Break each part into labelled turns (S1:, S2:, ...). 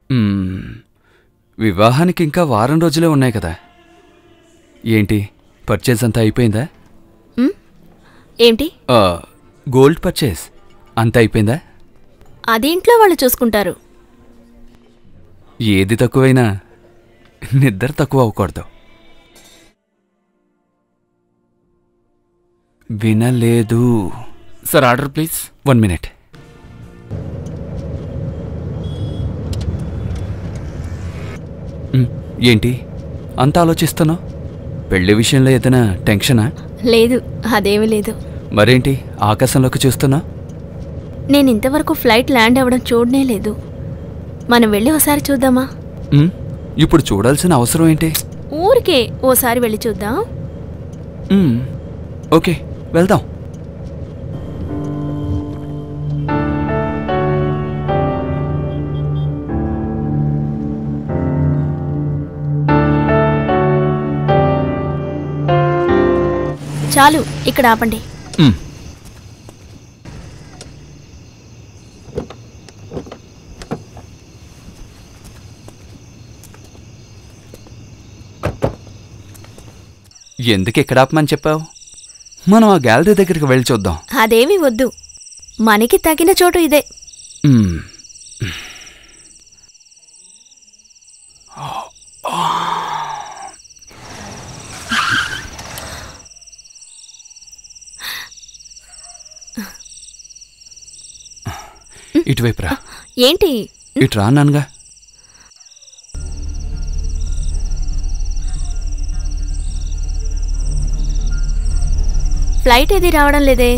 S1: మ్మ్. వివాహానికి ఇంకా వారం రోజులే ఉన్నాయి కదా ఏంటి పర్చేజ్ అంతా అయిపోయిందా
S2: ఏంటి
S1: ఆ, గోల్డ్ పర్చేజ్ అంతా అయిపోయిందా
S2: అది ఇంట్లో వాళ్ళు చూసుకుంటారు
S1: ఏది తక్కువైనా నిద్ర తక్కువ అవ్వకూడదు వినలేదు
S3: sir order please
S1: one minute hmm, ఏంటి అంత ఆలోచిస్తున్నావు పెళ్లి విషయంలో ఏదైనా టెన్షనా
S2: లేదు అదేమీ లేదు
S1: మరేంటి ఆకాశంలోకి చూస్తున్నా
S2: నేను ఇంతవరకు ఫ్లైట్ ల్యాండ్ అవ్వడం చూడనే లేదు మనం వెళ్ళి ఒకసారి చూద్దామా
S1: ఇప్పుడు చూడాల్సిన అవసరం ఏంటి
S2: ఊరికే ఓసారి వెళ్ళి చూద్దాం
S1: మ్, ఓకే వెళ్దాం
S2: చాలు ఇక్కడ ఆపండి
S1: మ్, ఎందుకు ఇక్కడ ఆపమని చెప్పావు మనం ఆ గ్యాలరీ దగ్గరికి వెళ్ళి చూద్దాం
S2: అదేమీ వద్దు మనకి తగిన చోటు ఇదే
S1: మ్. ఇటువైపు రా
S2: ఏంటి
S1: ఇటు రా నాన్నగా
S2: ఫ్లైట్ ఏది రావడం లేదే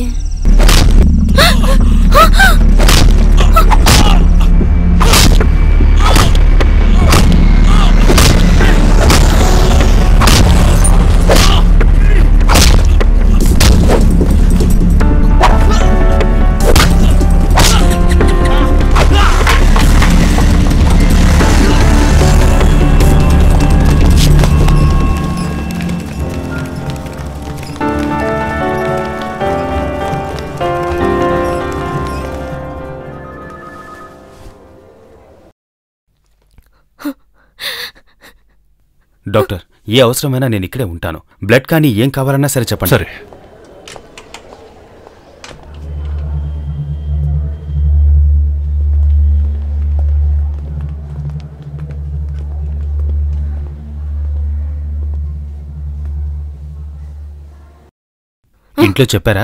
S4: డాక్టర్ ఏ అవసరమైనా నేను ఇక్కడే ఉంటాను బ్లడ్ కానీ ఏం కావాలన్నా సరే చెప్పండి
S5: సరే
S4: ఇంట్లో చెప్పారా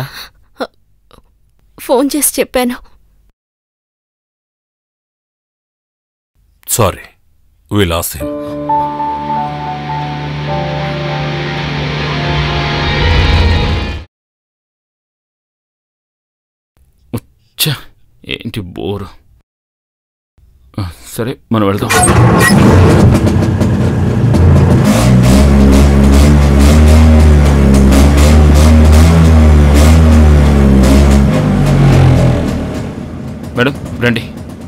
S2: ఫోన్ చేసి చెప్పాను
S5: సారీ వి లాస్ హిమ్
S3: ఛ, ఏంటి బోరు ఆ, సరే మనం వెళ్దాం మేడం రండి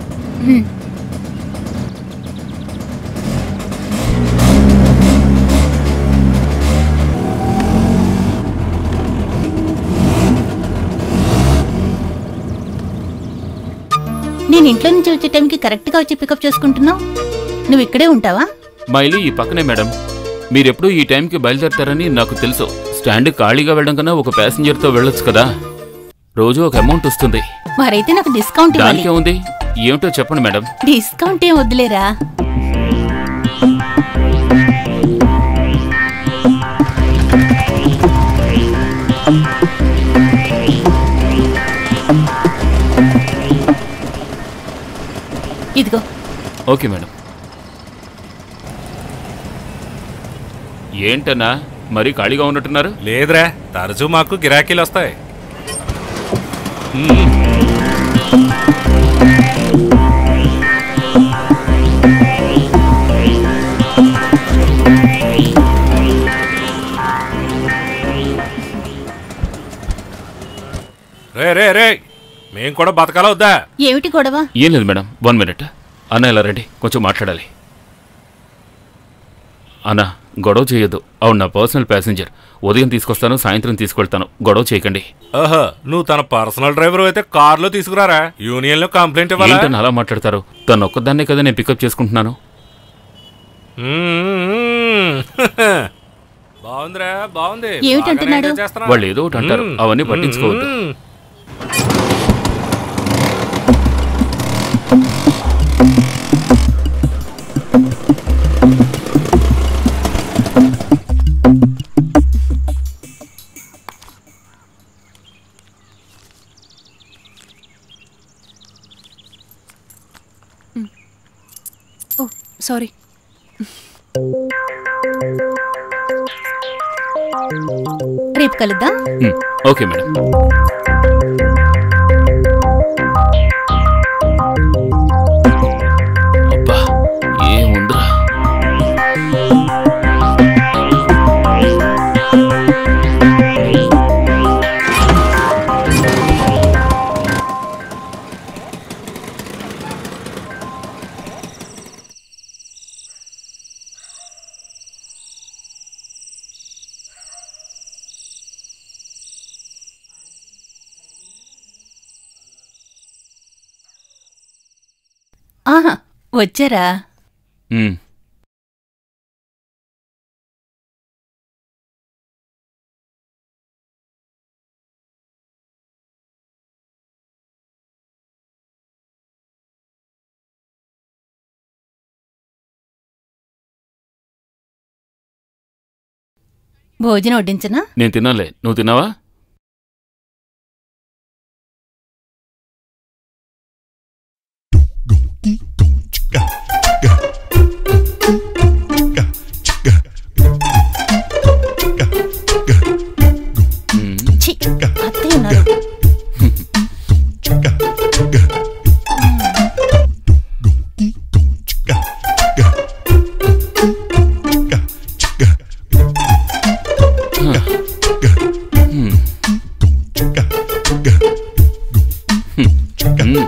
S6: నేను ఇంట్లో నుంచి వచ్చే టైంకి కరెక్ట్గా వచ్చి పికప్ చేసుకుంటున్నావు నువ్వు ఇక్కడే ఉంటావా
S3: మా ఇల్లు ఈ పక్కనే మేడం మీరెప్పుడు ఈ టైంకి బయలుదేరతారని నాకు తెలుసు స్టాండ్ ఖాళీగా వెళ్ళడం కన్నా ఒక ప్యాసింజర్తో వెళ్ళొచ్చు కదా రోజు ఒక అమౌంట్ వస్తుంది
S6: మరైతే నాకు డిస్కౌంట్ ఇవ్వాలి
S3: దానికే ఉంది ఏమిటో చెప్పండి మేడం
S6: డిస్కౌంట్ ఏం వద్దులేరా ఇదిగో
S3: ఓకే మేడం ఏంటన్నా మరీ ఖాళీగా ఉన్నట్టున్నారు
S5: లేదురా తరచూ మాకు గిరాకీలు వస్తాయి రే రే రే మేం కూడా బతకాలా వద్దా
S6: ఏమిటి గొడవ
S3: ఏం లేదు మేడం వన్ మినిట్ అన్న ఇలా రండి కొంచెం మాట్లాడాలి అన్నా గొడవ చేయొద్దు అవును నా పర్సనల్ ప్యాసింజర్ ఉదయం తీసుకొస్తాను సాయంత్రం తీసుకెళ్తాను గొడవ చేయకండి
S5: ఓహో నువ్వు తన పర్సనల్ డ్రైవర్ అయితే కార్లో తీసుకురారా యూనియన్ లో కంప్లైంట్ ఇవ్వాలా
S3: ఏంటని అలా మాట్లాడతారు తను ఒక్కదాన్నే కదా నేను పికప్ చేసుకుంటున్నాను
S5: మ్మ్. బాగుందిరా బాగుంది
S6: ఏమిటంటున్నాడు?
S5: బాగానే ఎంజాయ్ చేస్తున్నావు.
S3: వాళ్ళు ఏదో ఒకటి అంటారు
S5: మ్మ్.
S3: అవన్నీ పట్టించుకోవద్దు
S5: మ్మ్.
S7: ఓ సారీ
S6: రేపు కలుద్దాం
S3: మ్మ్. ఓకే మేడం అబ్బా ఏముందిరా
S6: ఆహా వచ్చారా
S3: మ్మ్.
S6: భోజనం వడ్డించనా
S3: నేను తినాలే నువ్వు తిన్నావా మ్మ్.
S6: ఛీ, అత్తయ్య ఉన్నారు
S3: మ్మ్.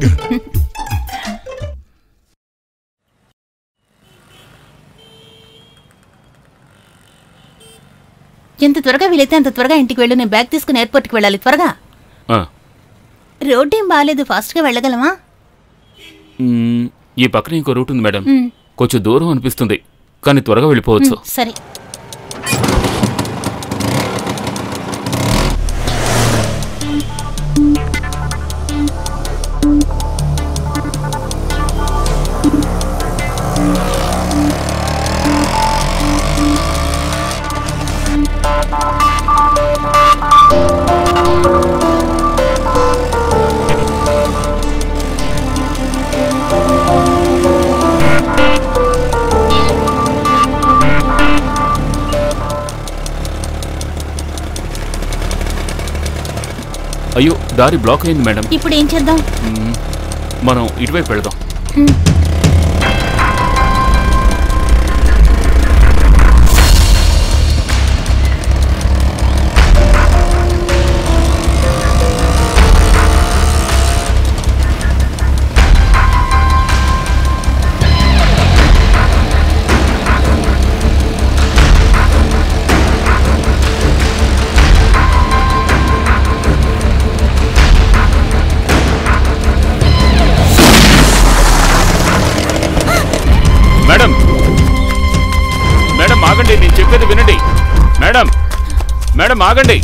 S6: ఎంత త్వరగా వీలైతే అంత త్వరగా ఇంటికి వెళ్ళు నేను బ్యాగ్ తీసుకుని ఎయిర్పోర్ట్కి వెళ్ళాలి త్వరగా
S3: ఆ.
S6: రోడ్ ఏం బాగాలేదు ఫాస్ట్గా వెళ్ళగలమా
S3: మ్మ్. ఈ పక్కన ఇంకో రూట్ ఉంది మేడం
S6: మ్మ్.
S3: కొంచెం దూరం అనిపిస్తుంది కానీ త్వరగా వెళ్ళిపోవచ్చు
S6: సరే
S3: అయ్యో దారి బ్లాక్ అయింది మేడం
S6: ఇప్పుడు ఏం చేద్దాం
S3: మ్మ్. మనం ఇటువైపు వెళదాం మేడం మేడం ఆగండి నేను చెప్పేది వినండి మేడం మేడం ఆగండి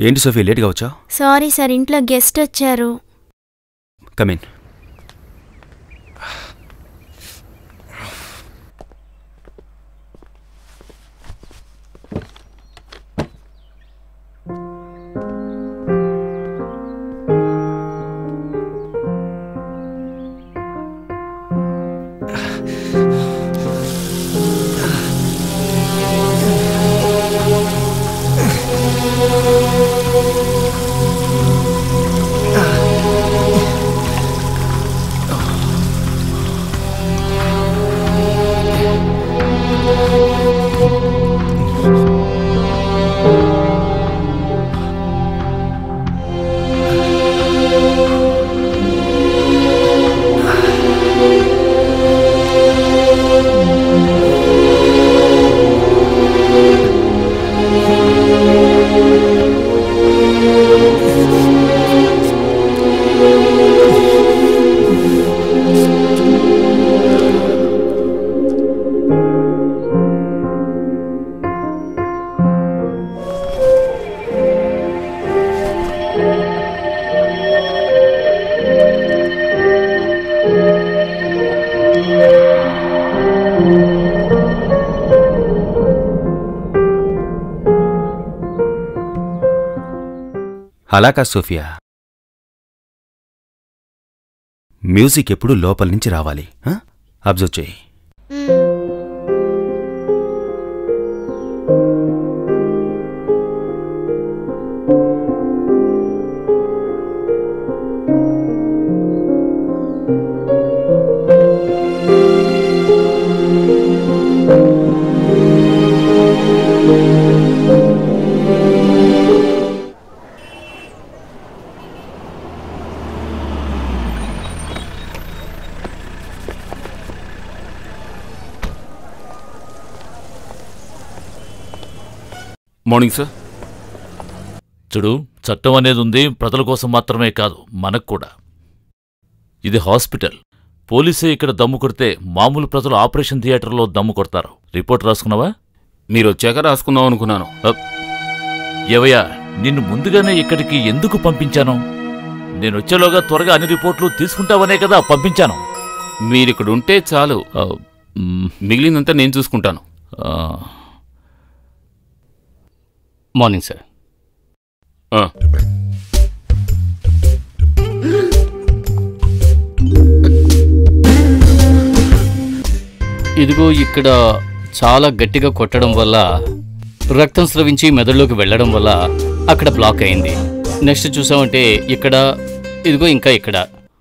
S4: ఏంటి సోఫీ లేట్గా వచ్చావు
S2: సారీ సార్ ఇంట్లో గెస్ట్ వచ్చారు
S4: కమిన్ అలా కాదు సోఫియా మ్యూజిక్ ఎప్పుడు లోపల నుంచి రావాలి ఆ? అబ్జర్వ్ చేయి
S3: మార్నింగ్ సార్
S8: చూడు చట్టం అనేది ఉంది ప్రజల కోసం మాత్రమే కాదు మనకు కూడా ఇది హాస్పిటల్ పోలీసే ఇక్కడ దమ్ము కొడితే మామూలు ప్రజలు ఆపరేషన్ థియేటర్లో దమ్ము కొడతారు రిపోర్ట్ రాసుకున్నావా
S3: మీరు వచ్చాక రాసుకుందాం అనుకున్నాను
S8: అప్. ఏవయ్యా నిన్ను ముందుగానే ఇక్కడికి ఎందుకు పంపించాను నేను వచ్చేలోగా త్వరగా అన్ని రిపోర్ట్లు తీసుకుంటావనే కదా పంపించాను
S3: మీరిక్కడ ఉంటే చాలు
S8: ఆ, మ్,
S3: మిగిలినంతా నేను చూసుకుంటాను
S8: ఆ,
S9: మార్నింగ్ సార్
S3: ఆ,
S9: ఇదిగో ఇక్కడ చాలా గట్టిగా కొట్టడం వల్ల రక్తం స్రవించి మెదడులోకి వెళ్ళడం వల్ల అక్కడ బ్లాక్ అయింది నెక్స్ట్ చూసామంటే ఇక్కడ ఇదిగో ఇంకా ఇక్కడ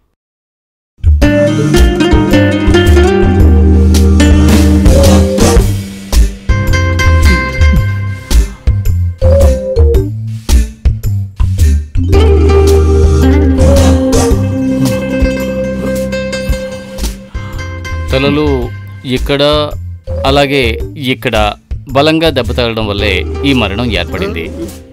S9: తలలు ఇక్కడ అలాగే ఇక్కడ బలంగా దెబ్బ తగలడం వల్లే ఈ మరణం ఏర్పడింది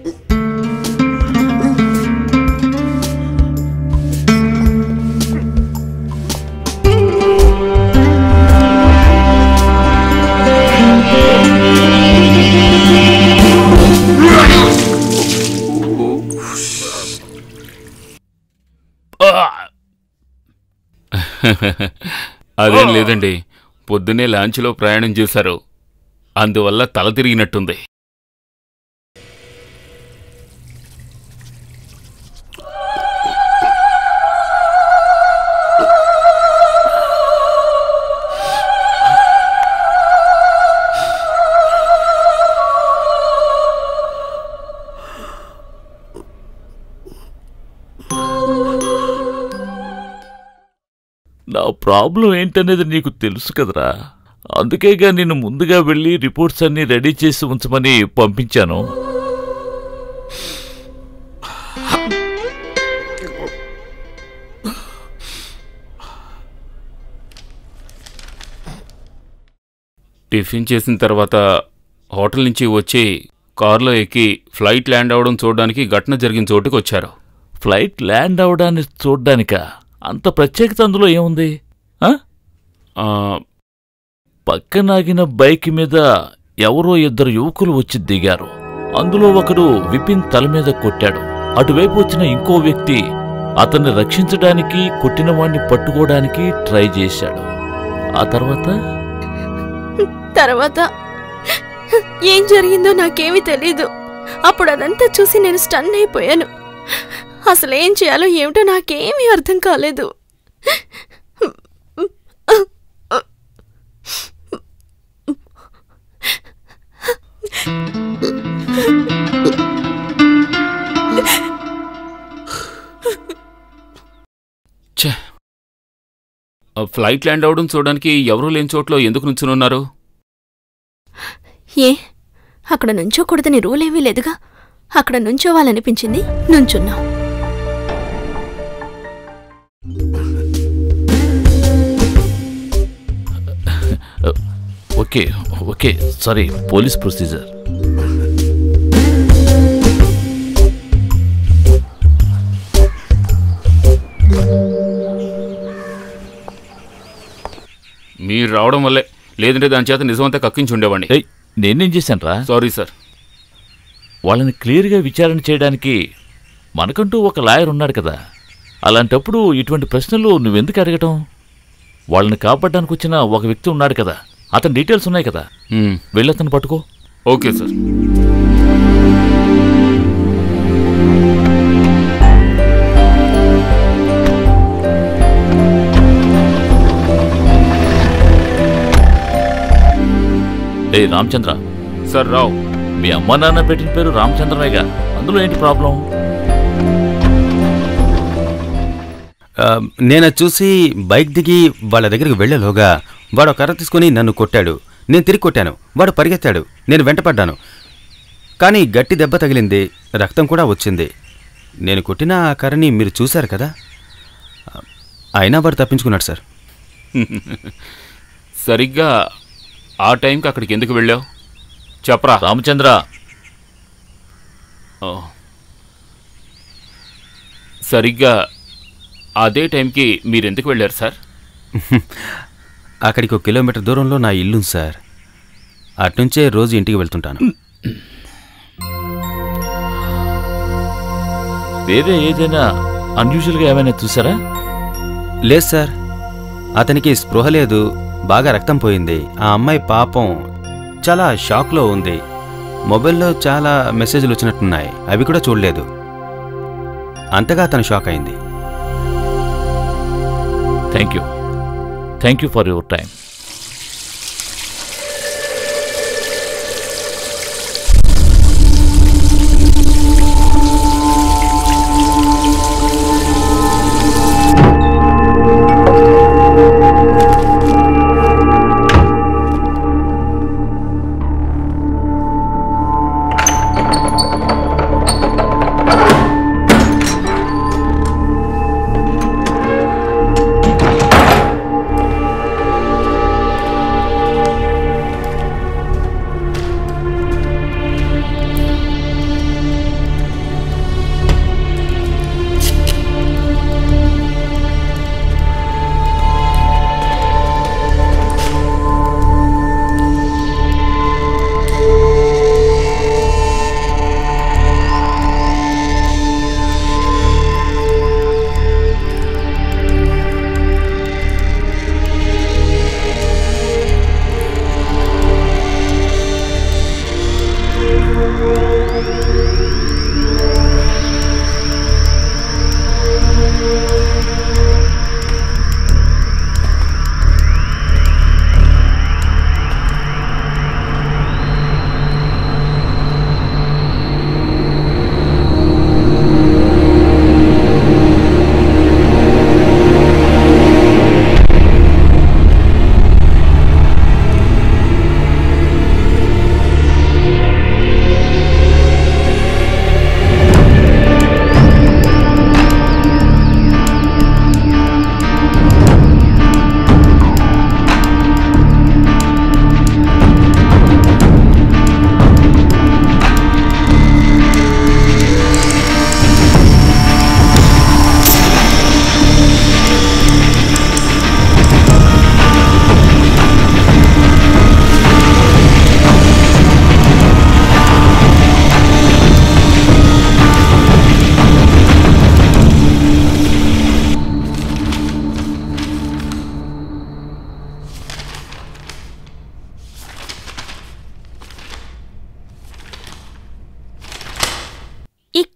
S3: అదేం లేదండి పొద్దున్నే లాంచ్లో ప్రయాణం చేశారు అందువల్ల తల తిరిగినట్టుంది
S8: నా ప్రాబ్లం ఏంటనేది నీకు తెలుసు కదరా అందుకేగా నిన్ను ముందుగా వెళ్ళి రిపోర్ట్స్ అన్ని రెడీ చేసి ఉంచమని పంపించాను
S3: టిఫిన్ చేసిన తర్వాత హోటల్ నుంచి వచ్చి కారులో ఎక్కి ఫ్లైట్ ల్యాండ్ అవడం చూడడానికి ఘటన జరిగిన చోటుకు వచ్చారు
S8: ఫ్లైట్ ల్యాండ్ అవడాన్ని చూడ్డానిక అంత ప్రత్యేకత అందులో ఏముంది ఆ?
S3: ఆ,
S8: పక్కనాగిన బైక్ మీద ఎవరో ఇద్దరు యువకులు వచ్చి దిగారు అందులో ఒకడు విపిన్ తల మీద కొట్టాడు అటువైపు వచ్చిన ఇంకో వ్యక్తి అతన్ని రక్షించడానికి కొట్టిన వాణ్ణి పట్టుకోవడానికి ట్రై చేశాడు ఆ తర్వాత
S2: తర్వాత ఏం జరిగిందో నాకేమీ తెలీదు అప్పుడు అదంతా చూసి నేను స్టన్ అయిపోయాను అసలు ఏం చేయాలో ఏమిటో నాకేమీ అర్థం కాలేదు
S3: ఛే ఆ ఫ్లైట్ ల్యాండ్ అవడం చూడడానికి ఎవరూ లేని చోట్లో ఎందుకు నుంచునున్నారు
S2: ఏ అక్కడ నుంచోకూడదని రూల్ ఏమీ లేదుగా అక్కడ నుంచోవాలనిపించింది నుంచున్నాం
S8: okay okay sorry police procedure
S3: మీరు రావడం వల్లే లేదంటే దాని చేత నిజమంతా కక్కించి ఉండేవాడిని
S8: ఏయ్ నేనేం చేశానురా
S3: సారీ సార్
S8: వాళ్ళని క్లియర్గా విచారణ చేయడానికి మనకంటూ ఒక లాయర్ ఉన్నాడు కదా అలాంటప్పుడు ఇటువంటి ప్రశ్నలు నువ్వెందుకు అడగటం వాళ్ళని కాపాడడానికి వచ్చిన ఒక వ్యక్తి ఉన్నాడు కదా అతని డీటెయిల్స్ ఉన్నాయి కదా
S3: మ్మ్.
S8: వెళ్ళి అతను పట్టుకో
S3: ఓకే సార్
S8: ఏ రామచంద్ర
S3: సార్ రావు
S8: మీ అమ్మ నాన్న పెట్టిన పేరు రామచంద్రనేగా అందులో ఏంటి ప్రాబ్లం
S4: ఆ, నేను అది చూసి బైక్ దిగి వాళ్ళ దగ్గరికి వెళ్ళేలోగా వాడు ఒక కర్ర తీసుకొని నన్ను కొట్టాడు నేను తిరిగి కొట్టాను వాడు పరిగెత్తాడు నేను వెంటపడ్డాను కానీ గట్టి దెబ్బ తగిలింది రక్తం కూడా వచ్చింది నేను కొట్టిన ఆ కర్రని మీరు చూశారు కదా అయినా వాడు తప్పించుకున్నాడు సార్
S3: సరిగ్గా ఆ టైంకి అక్కడికి ఎందుకు వెళ్ళావు చెప్పరా
S8: రామచంద్ర
S3: ఓ. సరిగ్గా అదే టైంకి మీరెందుకు వెళ్ళారు సార్
S4: అక్కడికి ఒక కిలోమీటర్ దూరంలో నా ఇల్లు ఉంది సార్ అట్నుంచే రోజు ఇంటికి వెళ్తుంటాను
S8: వేరే ఏదైనా అన్యూజువల్గా ఏమైనా చూసారా
S4: లేదు సార్ అతనికి స్పృహ లేదు బాగా రక్తం పోయింది ఆ అమ్మాయి పాపం చాలా షాక్లో ఉంది మొబైల్లో చాలా మెసేజ్లు వచ్చినట్టున్నాయి అవి కూడా చూడలేదు అంతగా అతను షాక్ అయింది
S8: thank you thank you for your time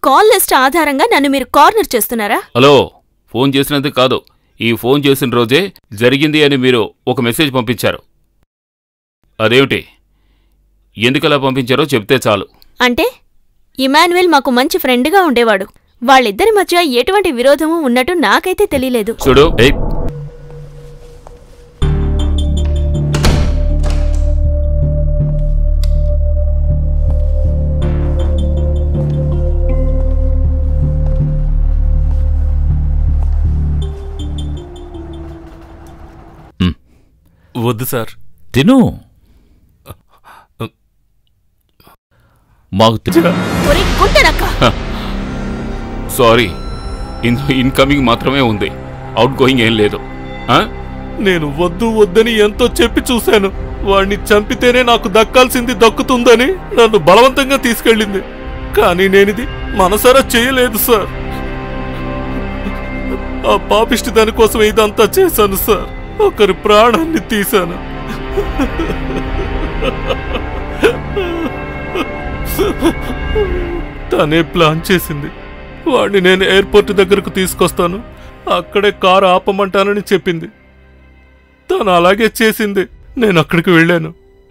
S2: call list ఆధారంగా నన్ను మీరు కార్నర్ చేస్తున్నారా
S3: హలో ఫోన్ చేసినందుకు కాదు ఈ ఫోన్ చేసిన రోజే జరిగింది అని మీరు ఒక మెసేజ్ పంపించారు అదేమిటి ఎందుకలా పంపించారో చెప్తే చాలు
S2: అంటే ఇమాన్యుయల్ మాకు మంచి ఫ్రెండ్గా ఉండేవాడు వాళ్ళిద్దరి మధ్య ఎటువంటి విరోధము ఉన్నట్టు నాకైతే తెలియలేదు
S3: చూడు
S8: ఏయ్
S5: వద్దు సార్
S8: తిను మాకు తె-
S2: ఒరే గుంటనక్క
S3: సారీ ఇన్ ఇన్కమింగ్ మాత్రమే ఉంది అవుట్ గోయింగ్ ఏం లేదు ఆ?
S5: నేను వద్దు వద్దని ఎంతో చెప్పి చూశాను వాడిని చంపితేనే నాకు దక్కాల్సింది దక్కుతుందని నన్ను బలవంతంగా తీసుకెళ్ళింది కానీ నేనిది మనసారా చేయలేదు సార్ ఆ పాపిష్టి దానికోసం ఇదంతా చేశాను సార్ ఒకరి ప్రాణాన్ని తీశాను తనే ప్లాన్ చేసింది వాడిని నేను ఎయిర్పోర్ట్ దగ్గరకు తీసుకొస్తాను అక్కడే కారు ఆపమంటానని చెప్పింది తను అలాగే చేసింది నేను అక్కడికి వెళ్ళాను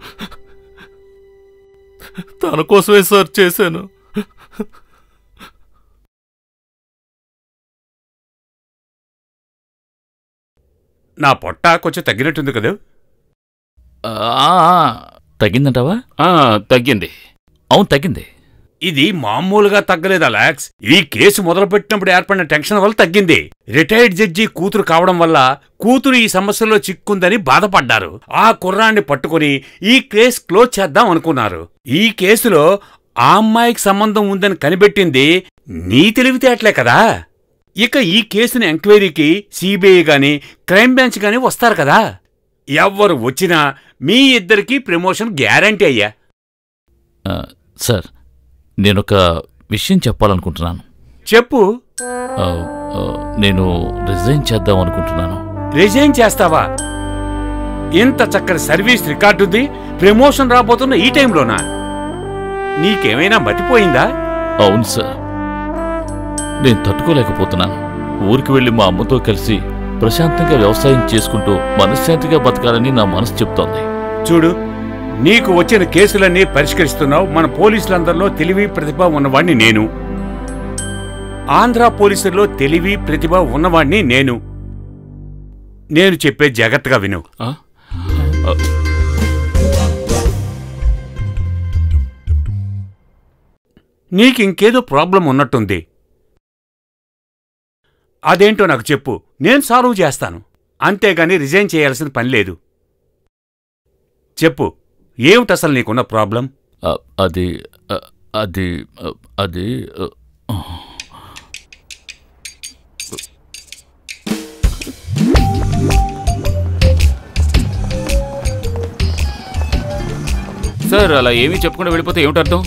S5: తన కోసమే సార్ చేశాను
S10: నా పొట్ట కొంచెం తగ్గినట్టుంది కదా
S8: ఆ, ఆ, తగ్గిందంటావా
S3: ఆ, తగ్గింది
S8: అవును తగ్గింది
S10: ఇది మామూలుగా తగ్గలేదు అలాక్స్ ఈ కేసు మొదలుపెట్టినప్పుడు ఏర్పడిన టెన్షన్ వల్ల తగ్గింది రిటైర్డ్ జడ్జి కూతురు కావడం వల్ల కూతురు ఈ సమస్యలో చిక్కుందని బాధపడ్డారు ఆ కుర్రాన్ని పట్టుకుని ఈ కేసు క్లోజ్ చేద్దాం అనుకున్నారు ఈ కేసులో ఆ అమ్మాయికి సంబంధం ఉందని కనిపెట్టింది నీ తెలివితేటలే కదా ఇక ఈ కేసుని ఎంక్వైరీకి సిబిఐ గాని క్రైమ్ బ్రాంచ్ గాని వస్తారు కదా ఎవ్వరు వచ్చినా మీ ఇద్దరికీ ప్రమోషన్ గ్యారంటీ అయ్యా
S8: ఆ, సార్ నేనొక విషయం చెప్పాలనుకుంటున్నాను
S10: చెప్పు
S8: ఆ, ఆ, నేను రిజైన్ చేద్దాం అనుకుంటున్నాను
S10: రిజైన్ చేస్తావా ఇంత చక్కని సర్వీస్ రికార్డుంది ప్రమోషన్ రాబోతున్న ఈ టైంలోనా నీకేమైనా మతిపోయిందా
S8: అవును సార్ నేను తట్టుకోలేకపోతున్నాను ఊరికి వెళ్ళి మా అమ్మతో కలిసి ప్రశాంతంగా వ్యవసాయం చేసుకుంటూ మనశ్శాంతిగా బతకాలని నా మనసు చెప్తోంది
S10: చూడు నీకు వచ్చిన కేసులన్నీ పరిష్కరిస్తున్నావు మన పోలీసులందరిలో తెలివి ప్రతిభ ఉన్నవాణ్ణి నేను ఆంధ్ర పోలీసుల్లో తెలివి ప్రతిభ ఉన్నవాణ్ణి నేను నేను చెప్పే జాగ్రత్తగా విను
S3: ఆ? ఆ,
S10: నీకింకేదో ప్రాబ్లం ఉన్నట్టుంది అదేంటో నాకు చెప్పు నేను సాల్వ్ చేస్తాను అంతేగాని రిజైన్ చేయాల్సిన పని లేదు చెప్పు ఏమిటసలు నీకున్న ప్రాబ్లం
S8: ఆ, అది ఆ, అది ఆ, అది ఆ,
S3: సార్ అలా ఏమీ చెప్పకుండా వెళ్ళిపోతే ఏమిటి అర్థం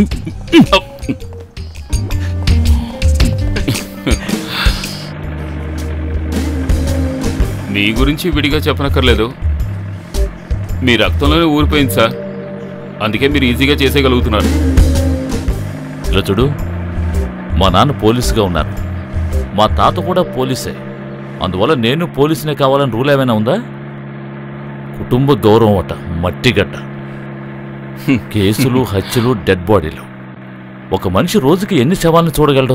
S3: మీ గురించి విడిగా చెప్పనక్కర్లేదు మీ రక్తంలోనే ఊరిపోయింది సార్ అందుకే మీరు ఈజీగా చేసేయగలుగుతున్నారు
S8: ఇలా చూడు మా నాన్న పోలీసుగా ఉన్నారు మా తాత కూడా పోలీసే అందువల్ల నేను పోలీసునే కావాలని రూల్ ఏమైనా ఉందా కుటుంబ గౌరవం అట మట్టిగడ్డ కేసులు హత్యలు డెడ్ బాడీలు ఒక మనిషి రోజుకి ఎన్ని శవాలను చూడగలడు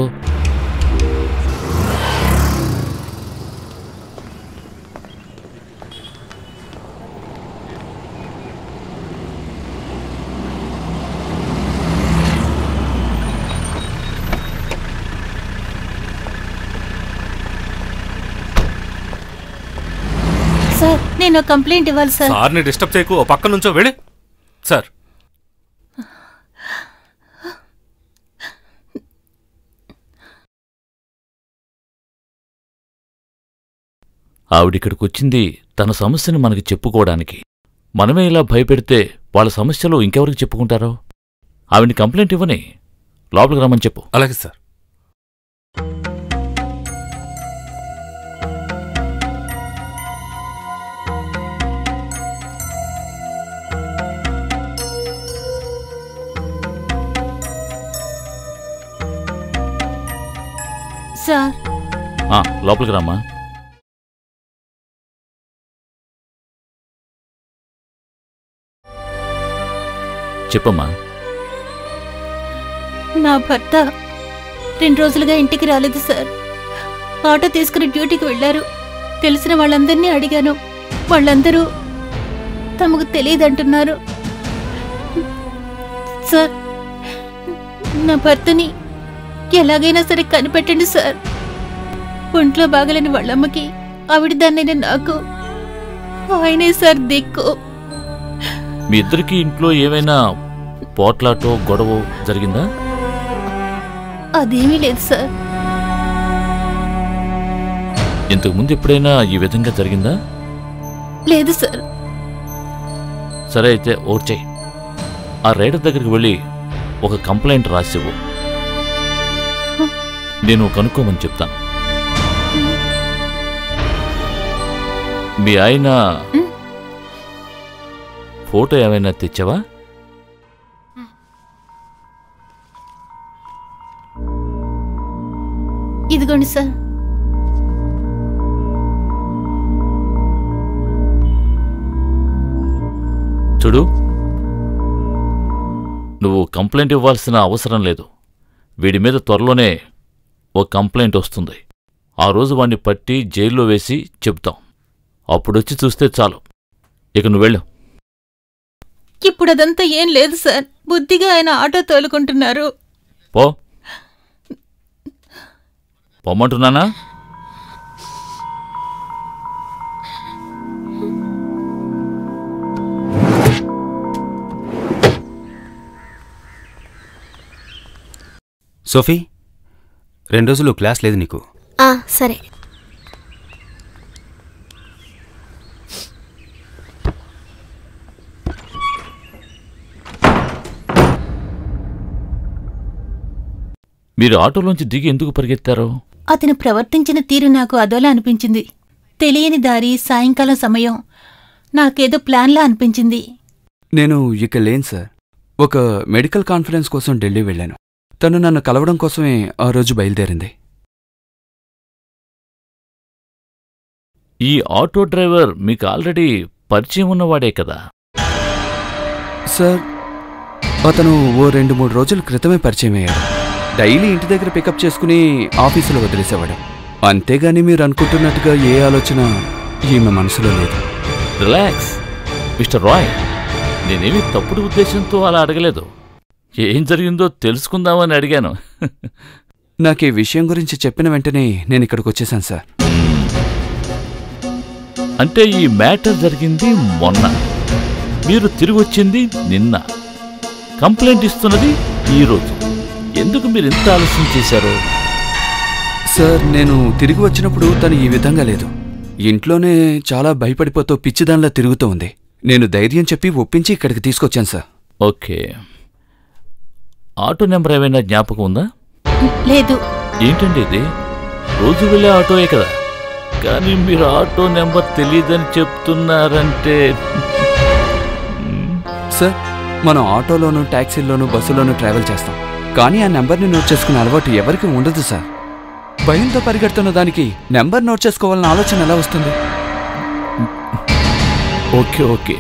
S6: సార్ నేను ఒక కంప్లైంట్ ఇవ్వాలి సార్
S5: సార్ని డిస్టర్బ్ చేయకు ఓ పక్క నుంచో వెళ్ళి సార్
S8: ఆవిడిక్కడికి వచ్చింది తన సమస్యను మనకి చెప్పుకోవడానికి మనమే ఇలా భయపెడితే వాళ్ళ సమస్యలు ఇంకెవరికి చెప్పుకుంటారో ఆవిడ్ని కంప్లైంట్ ఇవ్వని లోపలికి రమ్మని చెప్పు
S5: అలాగే సార్
S6: సార్
S8: ఆ, లోపలికి రామ్మా చెప్పమ్మా
S6: నా భర్త రెండు రోజులుగా ఇంటికి రాలేదు సార్ ఆటో తీసుకుని డ్యూటీకి వెళ్ళారు తెలిసిన వాళ్ళందరినీ అడిగాను వాళ్ళందరూ తమకు తెలియదంటున్నారు సార్ నా భర్తని ఎలాగైనా సరే కనిపెట్టండి సార్ ఒంట్లో బాగలేని వాళ్ళమ్మకి ఆవిడ దాన్నైనా నాకు ఆయనే సార్ దిక్కు
S8: మీ ఇద్దరికి ఇంట్లో ఏమైనా పోట్లాటో గొడవ జరిగిందా
S6: అదేమీ లేదు సార్
S8: ఇంతకు ముందు ఎప్పుడైనా ఈ విధంగా జరిగిందా
S6: లేదు సార్
S8: సరే అయితే ఓర్చే ఆ రైడర్ దగ్గరికి వెళ్ళి ఒక కంప్లైంట్ రాసివ్వు నేను కనుక్కోమని చెప్తాను మీ ఆయన ఫోటో ఏమైనా తెచ్చావా
S6: ఇదిగోండి సార్
S8: చూడు నువ్వు కంప్లైంట్ ఇవ్వాల్సిన అవసరం లేదు వీడి మీద త్వరలోనే ఓ కంప్లైంట్ వస్తుంది ఆ రోజు వాణ్ణి పట్టి జైల్లో వేసి చెప్తాం అప్పుడొచ్చి చూస్తే చాలు ఇక నువ్వు వెళ్ళు
S6: ఇప్పుడు అదంతా ఏం లేదు సార్ బుద్ధిగా ఆయన ఆటో తోలుకుంటున్నారు
S8: పో పొమ్మంటున్నానా
S4: సోఫీ రెండు రోజులు క్లాస్ లేదు నీకు
S2: ఆ, సరే
S8: మీరు ఆటోలోంచి దిగి ఎందుకు పరిగెత్తారు
S6: అతను ప్రవర్తించిన తీరు నాకు అదోలా అనిపించింది తెలియని దారి సాయంకాలం సమయం నాకేదో ప్లాన్లా అనిపించింది
S1: నేను ఇక లేను సార్ ఒక మెడికల్ కాన్ఫరెన్స్ కోసం ఢిల్లీ వెళ్ళాను తను నన్ను కలవడం కోసమే ఆ రోజు బయలుదేరింది
S8: ఈ ఆటో డ్రైవర్ మీకు ఆల్రెడీ పరిచయం ఉన్నవాడే కదా
S1: సార్ అతను ఓ రెండు మూడు రోజుల క్రితమే పరిచయం అయ్యాడు డైలీ ఇంటి దగ్గర పికప్ చేసుకుని ఆఫీసులో వదిలేసేవాడు అంతేగాని మీరు అనుకుంటున్నట్టుగా ఏ ఆలోచన ఈమె మనసులో లేదు
S8: రిలాక్స్ మిస్టర్ రాయ్ నేనేమి తప్పుడు ఉద్దేశంతో అలా అడగలేదు ఏం జరిగిందో తెలుసుకుందామని అడిగాను
S1: నాకు ఈ విషయం గురించి చెప్పిన వెంటనే నేను ఇక్కడికి వచ్చేసాను సార్
S8: అంటే ఈ మ్యాటర్ జరిగింది మొన్న మీరు తిరిగి వచ్చింది నిన్న కంప్లైంట్ ఇస్తున్నది ఈరోజు ఎందుకు మీరు ఇంత ఆలస్యం చేశారు
S1: సార్ నేను తిరిగి వచ్చినప్పుడు తను ఈ విధంగా లేదు ఇంట్లోనే చాలా భయపడిపోతూ పిచ్చిదానిలా తిరుగుతూ ఉంది నేను ధైర్యం చెప్పి ఒప్పించి ఇక్కడికి తీసుకొచ్చాను సార్
S8: ఓకే ఆటో నెంబర్ ఏమైనా జ్ఞాపకం ఉందా
S6: లేదు
S8: ఏంటండి ఇది రోజు వెళ్ళే ఆటోయే కదా కానీ మీరు ఆటో నెంబర్ తెలియదని చెప్తున్నారంటే
S1: సార్ మనం ఆటోలోను ట్యాక్సీల్లోనూ బస్సులోనూ ట్రావెల్ చేస్తాం కానీ ఆ నెంబర్ని నోట్ చేసుకునే అలవాటు ఎవరికి ఉండదు సార్ భయంతో పరిగెడుతున్న దానికి నెంబర్ నోట్ చేసుకోవాలన్న ఆలోచన ఎలా వస్తుంది
S8: ఓకే ఓకే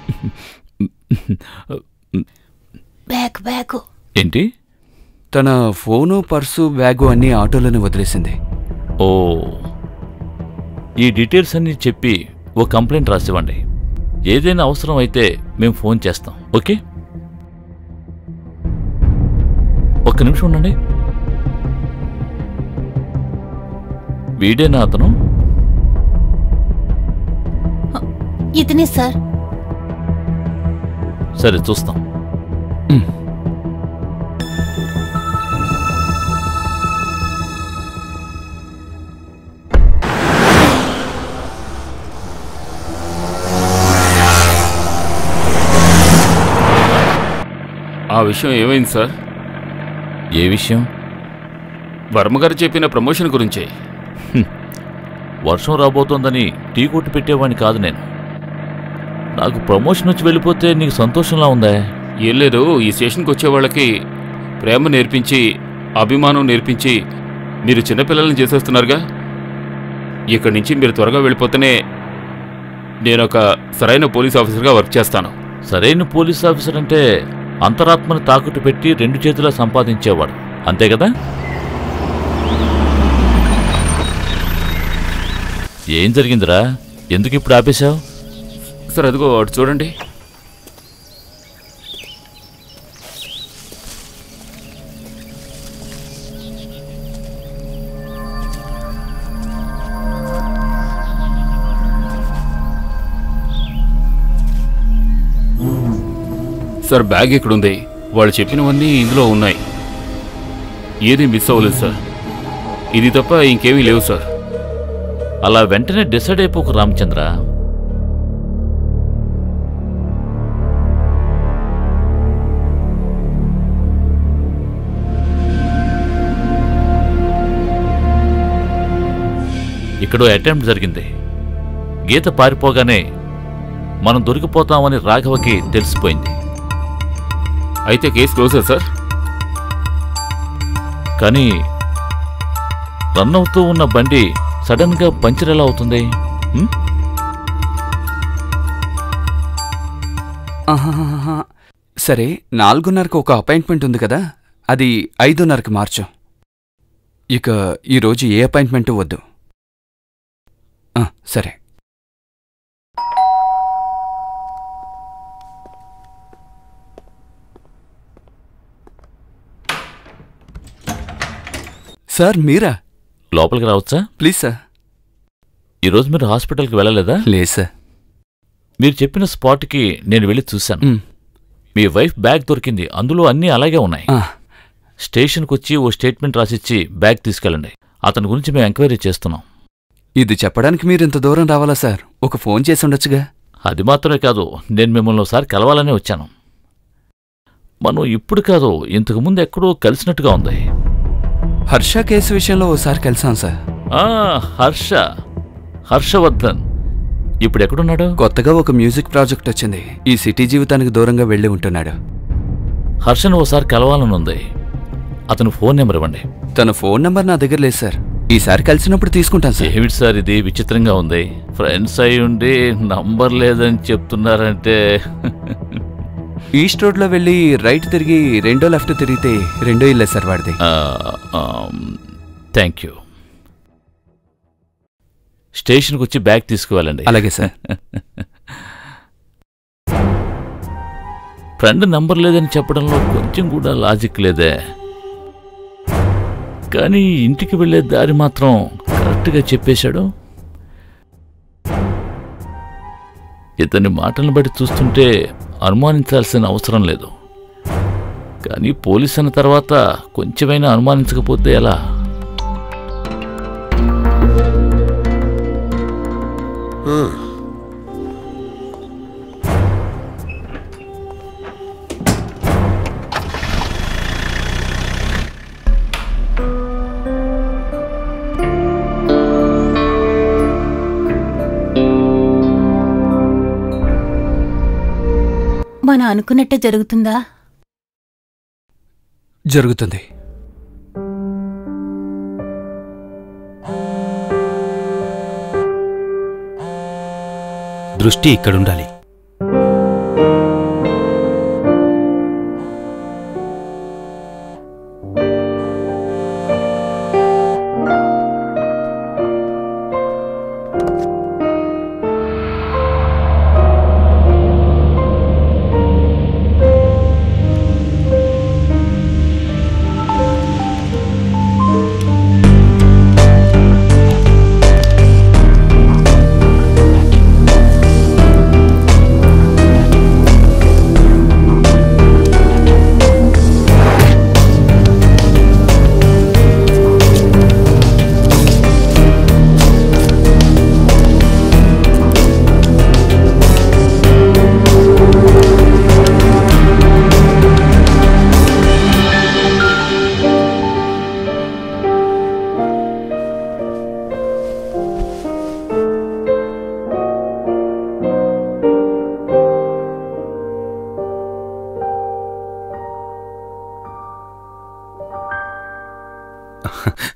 S6: బ్యాగ్ బ్యాగ్
S8: ఏంటి
S1: తన ఫోను పర్సు బ్యాగు అన్నీ ఆటోలోనే వదిలేసింది
S8: ఓ ఈ డీటెయిల్స్ అన్నీ చెప్పి ఓ కంప్లైంట్ రాసివ్వండి ఏదైనా అవసరం అయితే మేము ఫోన్ చేస్తాం ఓకే ఒక్క నిమిషం ఉండండి వీడేనా అతను
S6: ఇతనే సార్
S8: సరే చూస్తాం
S3: ఆ విషయం ఏమైంది సార్
S8: ఏ విషయం
S3: వర్మగారు చెప్పిన ప్రమోషన్ గురించే
S8: వర్షం రాబోతోందని టీ కొట్టు పెట్టేవాడిని కాదు నేను నాకు ప్రమోషన్ వచ్చి వెళ్ళిపోతే నీకు సంతోషంలా ఉందా
S3: ఏం లేదు ఈ స్టేషన్కి వచ్చే వాళ్ళకి ప్రేమ నేర్పించి అభిమానం నేర్పించి మీరు చిన్నపిల్లల్ని చేసేస్తున్నారుగా ఇక్కడి నుంచి మీరు త్వరగా వెళ్ళిపోతేనే నేను ఒక సరైన పోలీస్ ఆఫీసర్గా వర్క్ చేస్తాను
S8: సరైన పోలీస్ ఆఫీసర్ అంటే అంతరాత్మను తాకట్టు పెట్టి రెండు చేతులా సంపాదించేవాడు అంతే కదా ఏం జరిగిందిరా ఎందుకు ఇప్పుడు ఆపేశావు
S3: సార్ అదిగో అటు చూడండి సార్ బ్యాగ్ ఇక్కడుంది వాళ్ళు చెప్పినవన్నీ ఇందులో ఉన్నాయి ఏది మిస్ అవ్వలేదు సార్ ఇది తప్ప ఇంకేమీ లేవు సార్
S8: అలా వెంటనే డిసైడ్ అయిపోకు రామచంద్ర ఇక్కడో అటెంప్ట్ జరిగింది గీత పారిపోగానే మనం దొరికిపోతామని రాఘవకి తెలిసిపోయింది
S3: అయితే కేసు క్లోజర్ సార్
S8: కానీ రన్ అవుతూ ఉన్న బండి సడన్ గా పంచర్ ఎలా అవుతుంది హ్మ్?
S1: ఆహాహాహా. సరే నాలుగున్నరకు ఒక అపాయింట్మెంట్ ఉంది కదా అది ఐదున్నరకు మార్చాం ఇక ఈరోజు ఏ అపాయింట్మెంట్ వద్దు ఆ, సరే సార్ మీరా
S8: లోపలికి రావచ్చా
S1: ప్లీజ్ సార్
S8: ఈరోజు మీరు హాస్పిటల్కి వెళ్ళలేదా
S1: లేదు సార్
S8: మీరు చెప్పిన స్పాట్కి నేను వెళ్ళి చూశాను
S1: మ్.
S8: మీ వైఫ్ బ్యాగ్ దొరికింది అందులో అన్నీ అలాగే ఉన్నాయి
S1: ఆ,
S8: స్టేషన్కి వచ్చి ఓ స్టేట్మెంట్ రాసిచ్చి బ్యాగ్ తీసుకెళ్ళండి అతని గురించి మేము ఎంక్వైరీ చేస్తున్నాం
S1: ఇది చెప్పడానికి మీరు ఇంత దూరం రావాలా సార్ ఒక ఫోన్ చేసి ఉండొచ్చుగా
S8: అది మాత్రమే కాదు నేను మిమ్మల్ని ఒకసారి కలవాలనే వచ్చాను మనం ఇప్పుడు కాదు ఇంతకు ముందు ఎక్కడో కలిసినట్టుగా ఉంది
S1: హర్ష కేసు విషయంలో ఓసారి కలిసాం సార్
S8: ఆ హర్ష హర్షవర్ధన్ ఇప్పుడు ఎక్కడున్నాడు
S1: కొత్తగా ఒక మ్యూజిక్ ప్రాజెక్ట్ వచ్చింది ఈ సిటీ జీవితానికి దూరంగా వెళ్ళి ఉంటున్నాడు
S8: హర్షను ఓసారి కలవాలని ఉంది అతని ఫోన్ నెంబర్ ఇవ్వండి
S1: తన ఫోన్ నంబర్ నా దగ్గర లేదు సార్ ఈసారి కలిసినప్పుడు తీసుకుంటాను సార్
S8: ఏమిటి సార్ ఇది విచిత్రంగా ఉంది ఫ్రెండ్స్ అయి ఉండి నంబర్ లేదని చెప్తున్నారంటే
S1: ఈస్ట్ రోడ్లో వెళ్ళి రైట్ తిరిగి రెండో లెఫ్ట్ తిరిగితే రెండో ఇల్లే సార్ వాడిది
S8: థ్యాంక్ యూ స్టేషన్కి వచ్చి బ్యాగ్ తీసుకువెళ్ళండి
S1: అలాగే సార్
S8: ఫ్రెండ్ నంబర్ లేదని చెప్పడంలో కొంచెం కూడా లాజిక్ లేదే కానీ ఇంటికి వెళ్ళే దారి మాత్రం కరెక్ట్గా చెప్పేశాడు ఇతని మాటలను బట్టి చూస్తుంటే అనుమానించాల్సిన అవసరం లేదు కానీ పోలీస్ అన్న తర్వాత కొంచెమైనా అనుమానించకపోతే ఎలా
S6: మనం అనుకున్నట్టే జరుగుతుందా
S1: జరుగుతుంది
S4: దృష్టి ఇక్కడుండాలి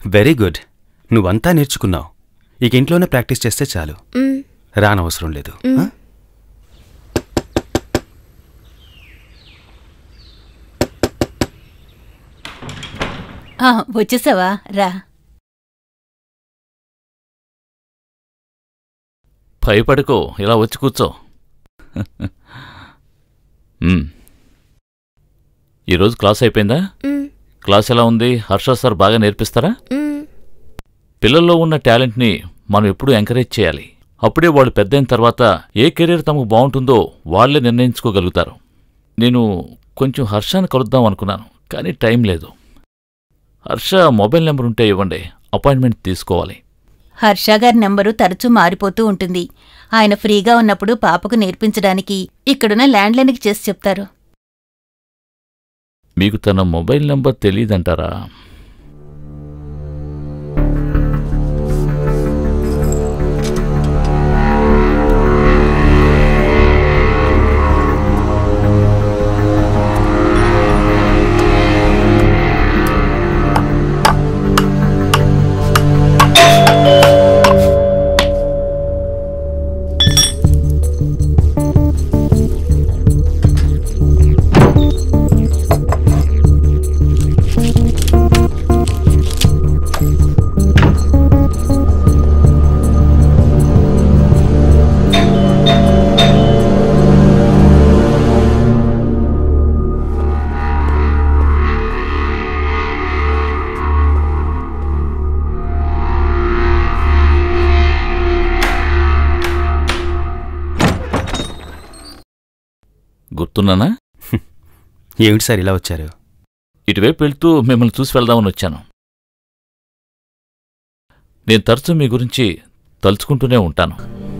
S4: వెరీ గుడ్ నువ్వంతా నేర్చుకున్నావు ఇక ఇంట్లోనే ప్రాక్టీస్ చేస్తే చాలు
S2: మ్,
S4: రానవసరం లేదు
S2: మ్.
S4: ఆ?
S6: ఆ, వచ్చేసావా రా
S8: భయపడుకో ఇలా వచ్చి కూర్చో మ్మ్. ఈరోజు క్లాస్ అయిపోయిందా
S2: మ్,
S8: క్లాస్ ఎలా ఉంది హర్ష సార్ బాగా నేర్పిస్తారా
S2: మ్.
S8: పిల్లల్లో ఉన్న టాలెంట్ని మనం ఎప్పుడూ ఎంకరేజ్ చేయాలి అప్పుడే వాళ్ళు పెద్దయిన తర్వాత ఏ కెరీర్ తమకు బాగుంటుందో వాళ్ళే నిర్ణయించుకోగలుగుతారు నేను కొంచెం హర్షాన్ని కలుద్దాం అనుకున్నాను కానీ టైం లేదు హర్ష మొబైల్ నెంబర్ ఉంటే ఇవ్వండి అపాయింట్మెంట్ తీసుకోవాలి
S6: హర్ష గారి నెంబరు తరచూ మారిపోతూ ఉంటుంది ఆయన ఫ్రీగా ఉన్నప్పుడు పాపకు నేర్పించడానికి ఇక్కడున్న ల్యాండ్లైన్కి చేసి చెప్తారు
S8: మీకు తన మొబైల్ నెంబర్ తెలియదంటారా గుర్తున్నానా
S4: ఏమిటి సార్ ఇలా వచ్చారు
S8: ఇటువైపు వెళ్తూ మిమ్మల్ని చూసి వెళ్దామని వచ్చాను నేను తరచూ మీ గురించి తలుచుకుంటూనే ఉంటాను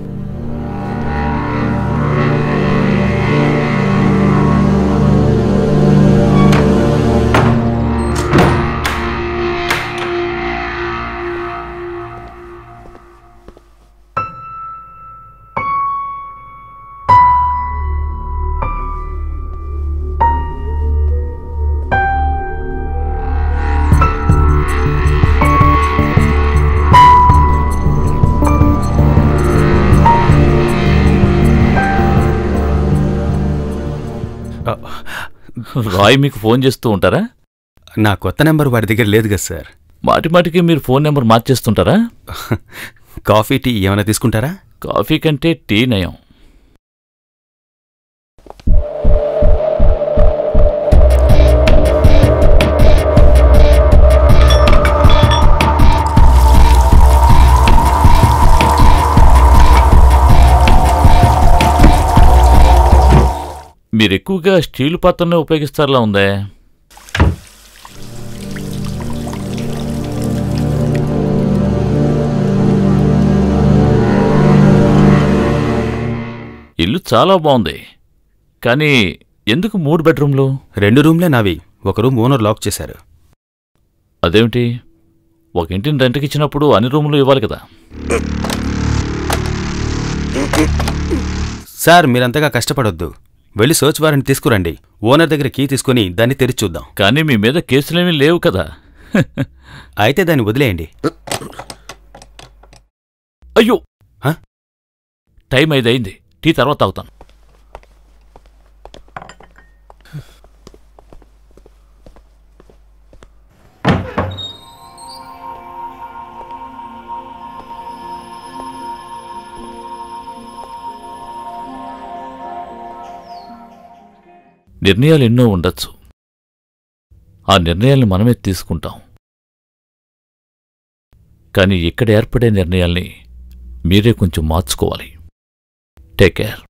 S4: ఆ,
S8: రాయ్ మీకు ఫోన్ చేస్తూ ఉంటారా
S4: నా కొత్త నెంబర్ వాడి దగ్గర లేదు కదా సార్
S8: మాటి మాటికి మీరు ఫోన్ నెంబర్ మార్చేస్తుంటారా
S4: కాఫీ టీ ఏమైనా తీసుకుంటారా
S8: కాఫీ కంటే టీ నయం మీరు ఎక్కువగా స్టీల్ పాత్రనే ఉపయోగిస్తారులా ఉందే ఇల్లు చాలా బాగుంది కానీ ఎందుకు మూడు బెడ్రూమ్లు
S4: రెండు రూమ్లే నావి ఒక రూమ్ ఓనర్ లాక్ చేశారు
S8: అదేమిటి ఒక ఇంటిని రెంట్కి ఇచ్చినప్పుడు అన్ని రూములు ఇవ్వాలి కదా
S4: సార్ మీరంతగా కష్టపడొద్దు వెళ్ళి సర్చ్ వారెంట్ తీసుకురండి ఓనర్ దగ్గర కీ తీసుకుని దాన్ని తెరిచి చూద్దాం
S8: కానీ మీ మీద కేసులేమీ లేవు కదా
S4: అయితే దాన్ని వదిలేయండి
S8: అయ్యో
S4: హ?
S8: టైం ఐదు అయింది టీ తర్వాత తాగుతాను నిర్ణయాలు ఎన్నో ఉండొచ్చు ఆ నిర్ణయాల్ని మనమే తీసుకుంటాం కానీ ఇక్కడ ఏర్పడే నిర్ణయాల్ని మీరే కొంచెం మార్చుకోవాలి టేక్ కేర్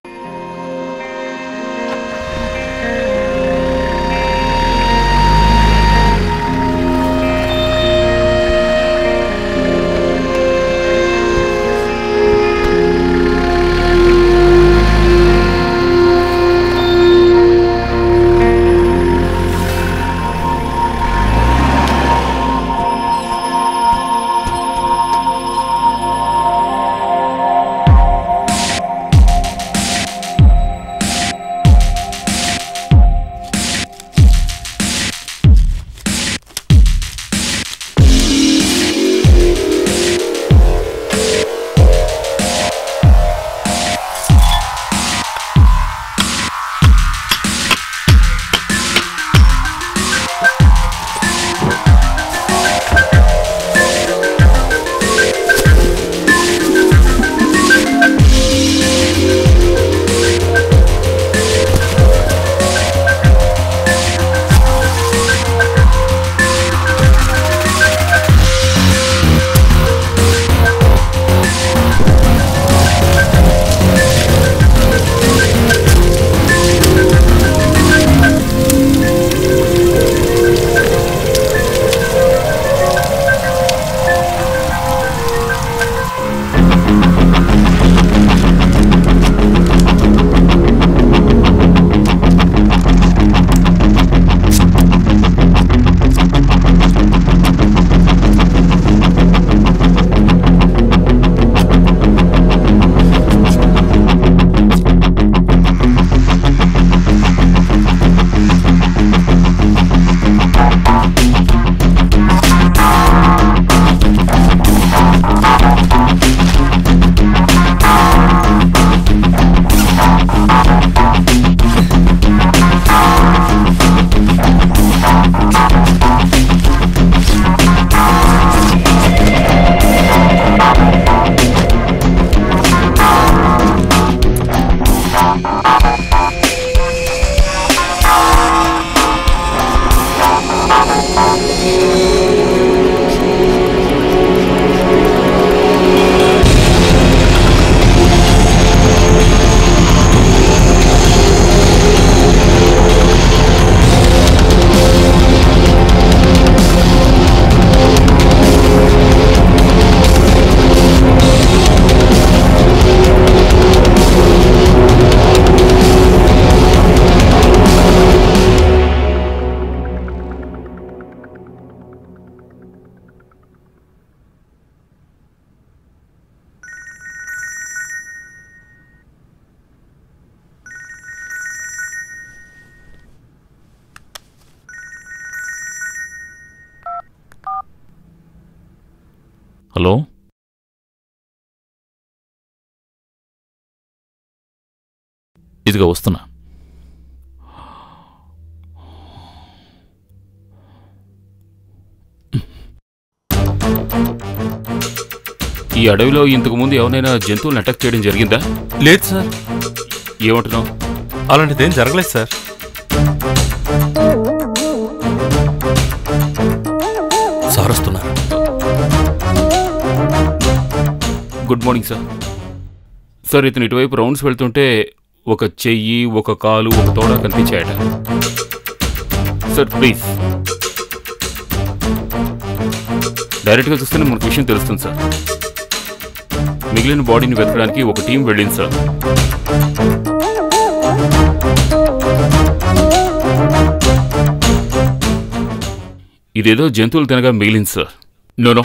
S8: హలో ఇదిగో వస్తున్నా
S3: ఈ అడవిలో ఇంతకు ముందు ఎవరైనా జంతువులను అటాక్ చేయడం జరిగిందా
S5: లేదు సార్
S3: ఏమంటున్నావు
S5: అలాంటిదేం జరగలేదు సార్ సార్ వస్తున్నారు
S3: గుడ్ మార్నింగ్ సార్ సార్ ఇతను ఇటువైపు రౌండ్స్ వెళ్తుంటే ఒక చెయ్యి ఒక కాలు ఒక తోడ కనిపించాయట సార్ ప్లీజ్ డైరెక్ట్గా చూస్తేనే మనకు విషయం తెలుస్తుంది సార్ మిగిలిన బాడీని వెతకడానికి ఒక టీం వెళ్ళింది సార్ ఇదేదో జంతువులు తినగా మిగిలింది సార్ నోనో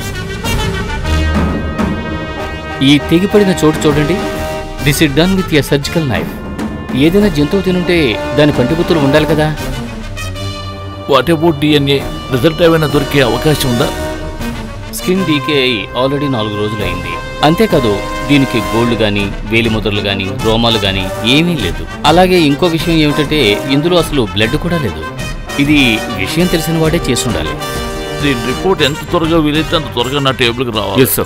S9: ఈ తెగిపడిన చోటు చూడండి this is done with a surgical knife ఏదైనా జంతువు తినుంటే దాని పంటిపుత్తులు ఉండాలి కదా
S8: వాట్ అబౌట్ డిఎన్ఏ రిజల్ట్ ఏమైనా దొరికే అవకాశం ఉందా
S9: స్కిన్ డీకే అయి ఆల్రెడీ నాలుగు రోజులు అయింది అంతేకాదు దీనికి గోళ్లు గాని వేలిముద్రలు గాని రోమాలు గాని ఏమీ లేదు అలాగే ఇంకో విషయం ఏమిటంటే ఇందులో అసలు బ్లడ్ కూడా లేదు ఇది విషయం తెలిసిన వాడే చేసి ఉండాలి
S8: దీని రిపోర్ట్ ఎంత త్వరగా వీలైతే అంత త్వరగా నా టేబుల్కి రావాలి
S3: ఎస్ సార్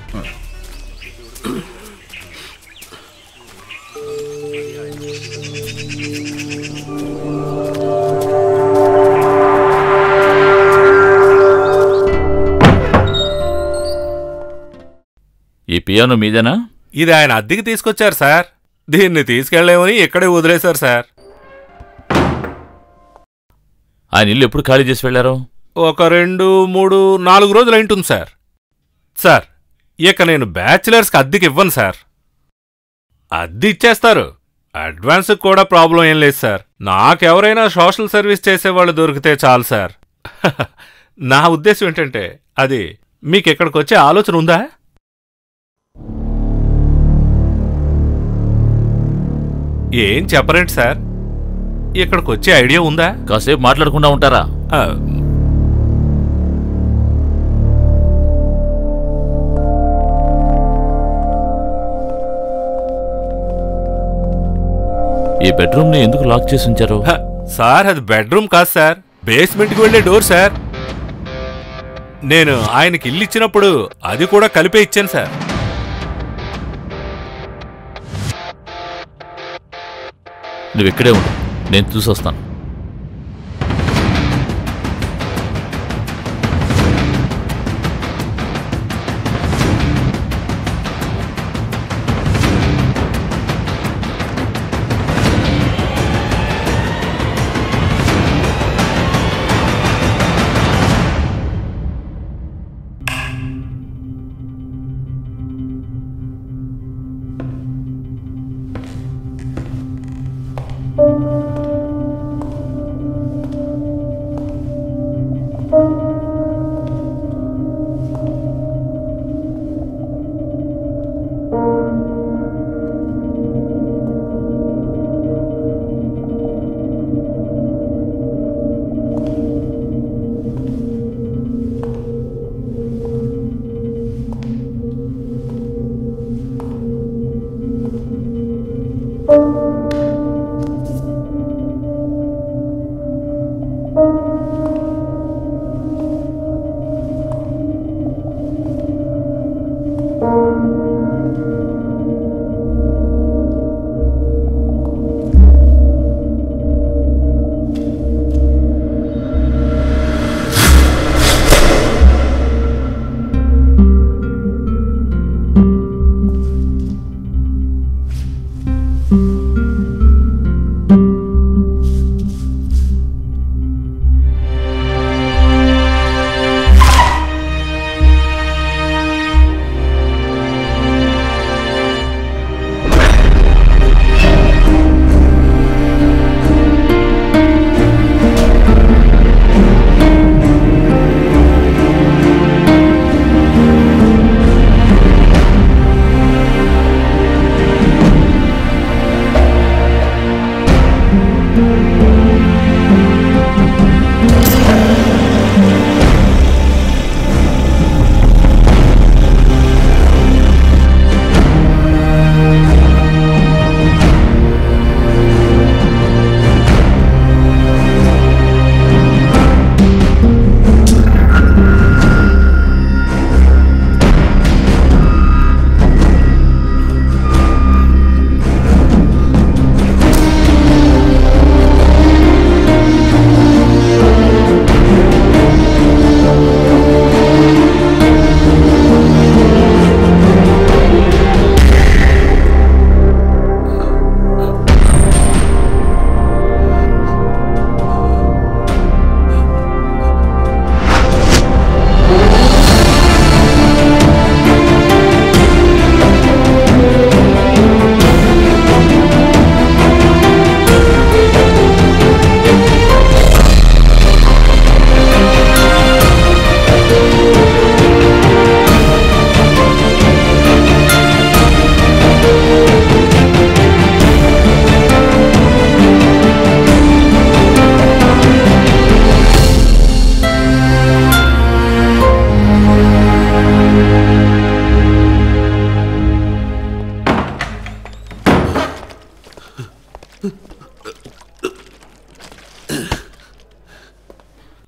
S8: ఈ పియానో మీదేనా
S5: ఇది ఆయన అద్దెకి తీసుకొచ్చారు సార్ దీన్ని తీసుకెళ్లేమని ఇక్కడే వదిలేశారు సార్
S8: ఆయన ఇల్లు ఎప్పుడు ఖాళీ చేసి వెళ్ళారు
S5: ఒక రెండు మూడు నాలుగు రోజులు అయింటుంది సార్ సార్ ఇక నేను బ్యాచిలర్స్కి అద్దెకి ఇవ్వను సార్ అద్దె ఇచ్చేస్తారు అడ్వాన్స్ కూడా ప్రాబ్లం ఏం లేదు సార్ నాకెవరైనా సోషల్ సర్వీస్ చేసేవాళ్ళు దొరికితే చాలు సార్ నా ఉద్దేశం ఏంటంటే అది మీకు ఇక్కడికి వచ్చే ఆలోచన ఉందా ఏం చెప్పరేంటి సార్ ఇక్కడికి వచ్చే ఐడియా ఉందా
S8: కాసేపు మాట్లాడకుండా ఉంటారా
S5: ఆ,
S8: ఈ బెడ్రూమ్ని ఎందుకు లాక్ చేసి ఉంచారు
S5: హ, సార్ అది బెడ్రూమ్ కాదు సార్ బేస్మెంట్కి వెళ్ళే డోర్ సార్ నేను ఆయనకి ఇల్లు ఇచ్చినప్పుడు అది కూడా కలిపే ఇచ్చాను సార్
S8: నువ్వు ఇక్కడే ఉండు నేను చూసొస్తాను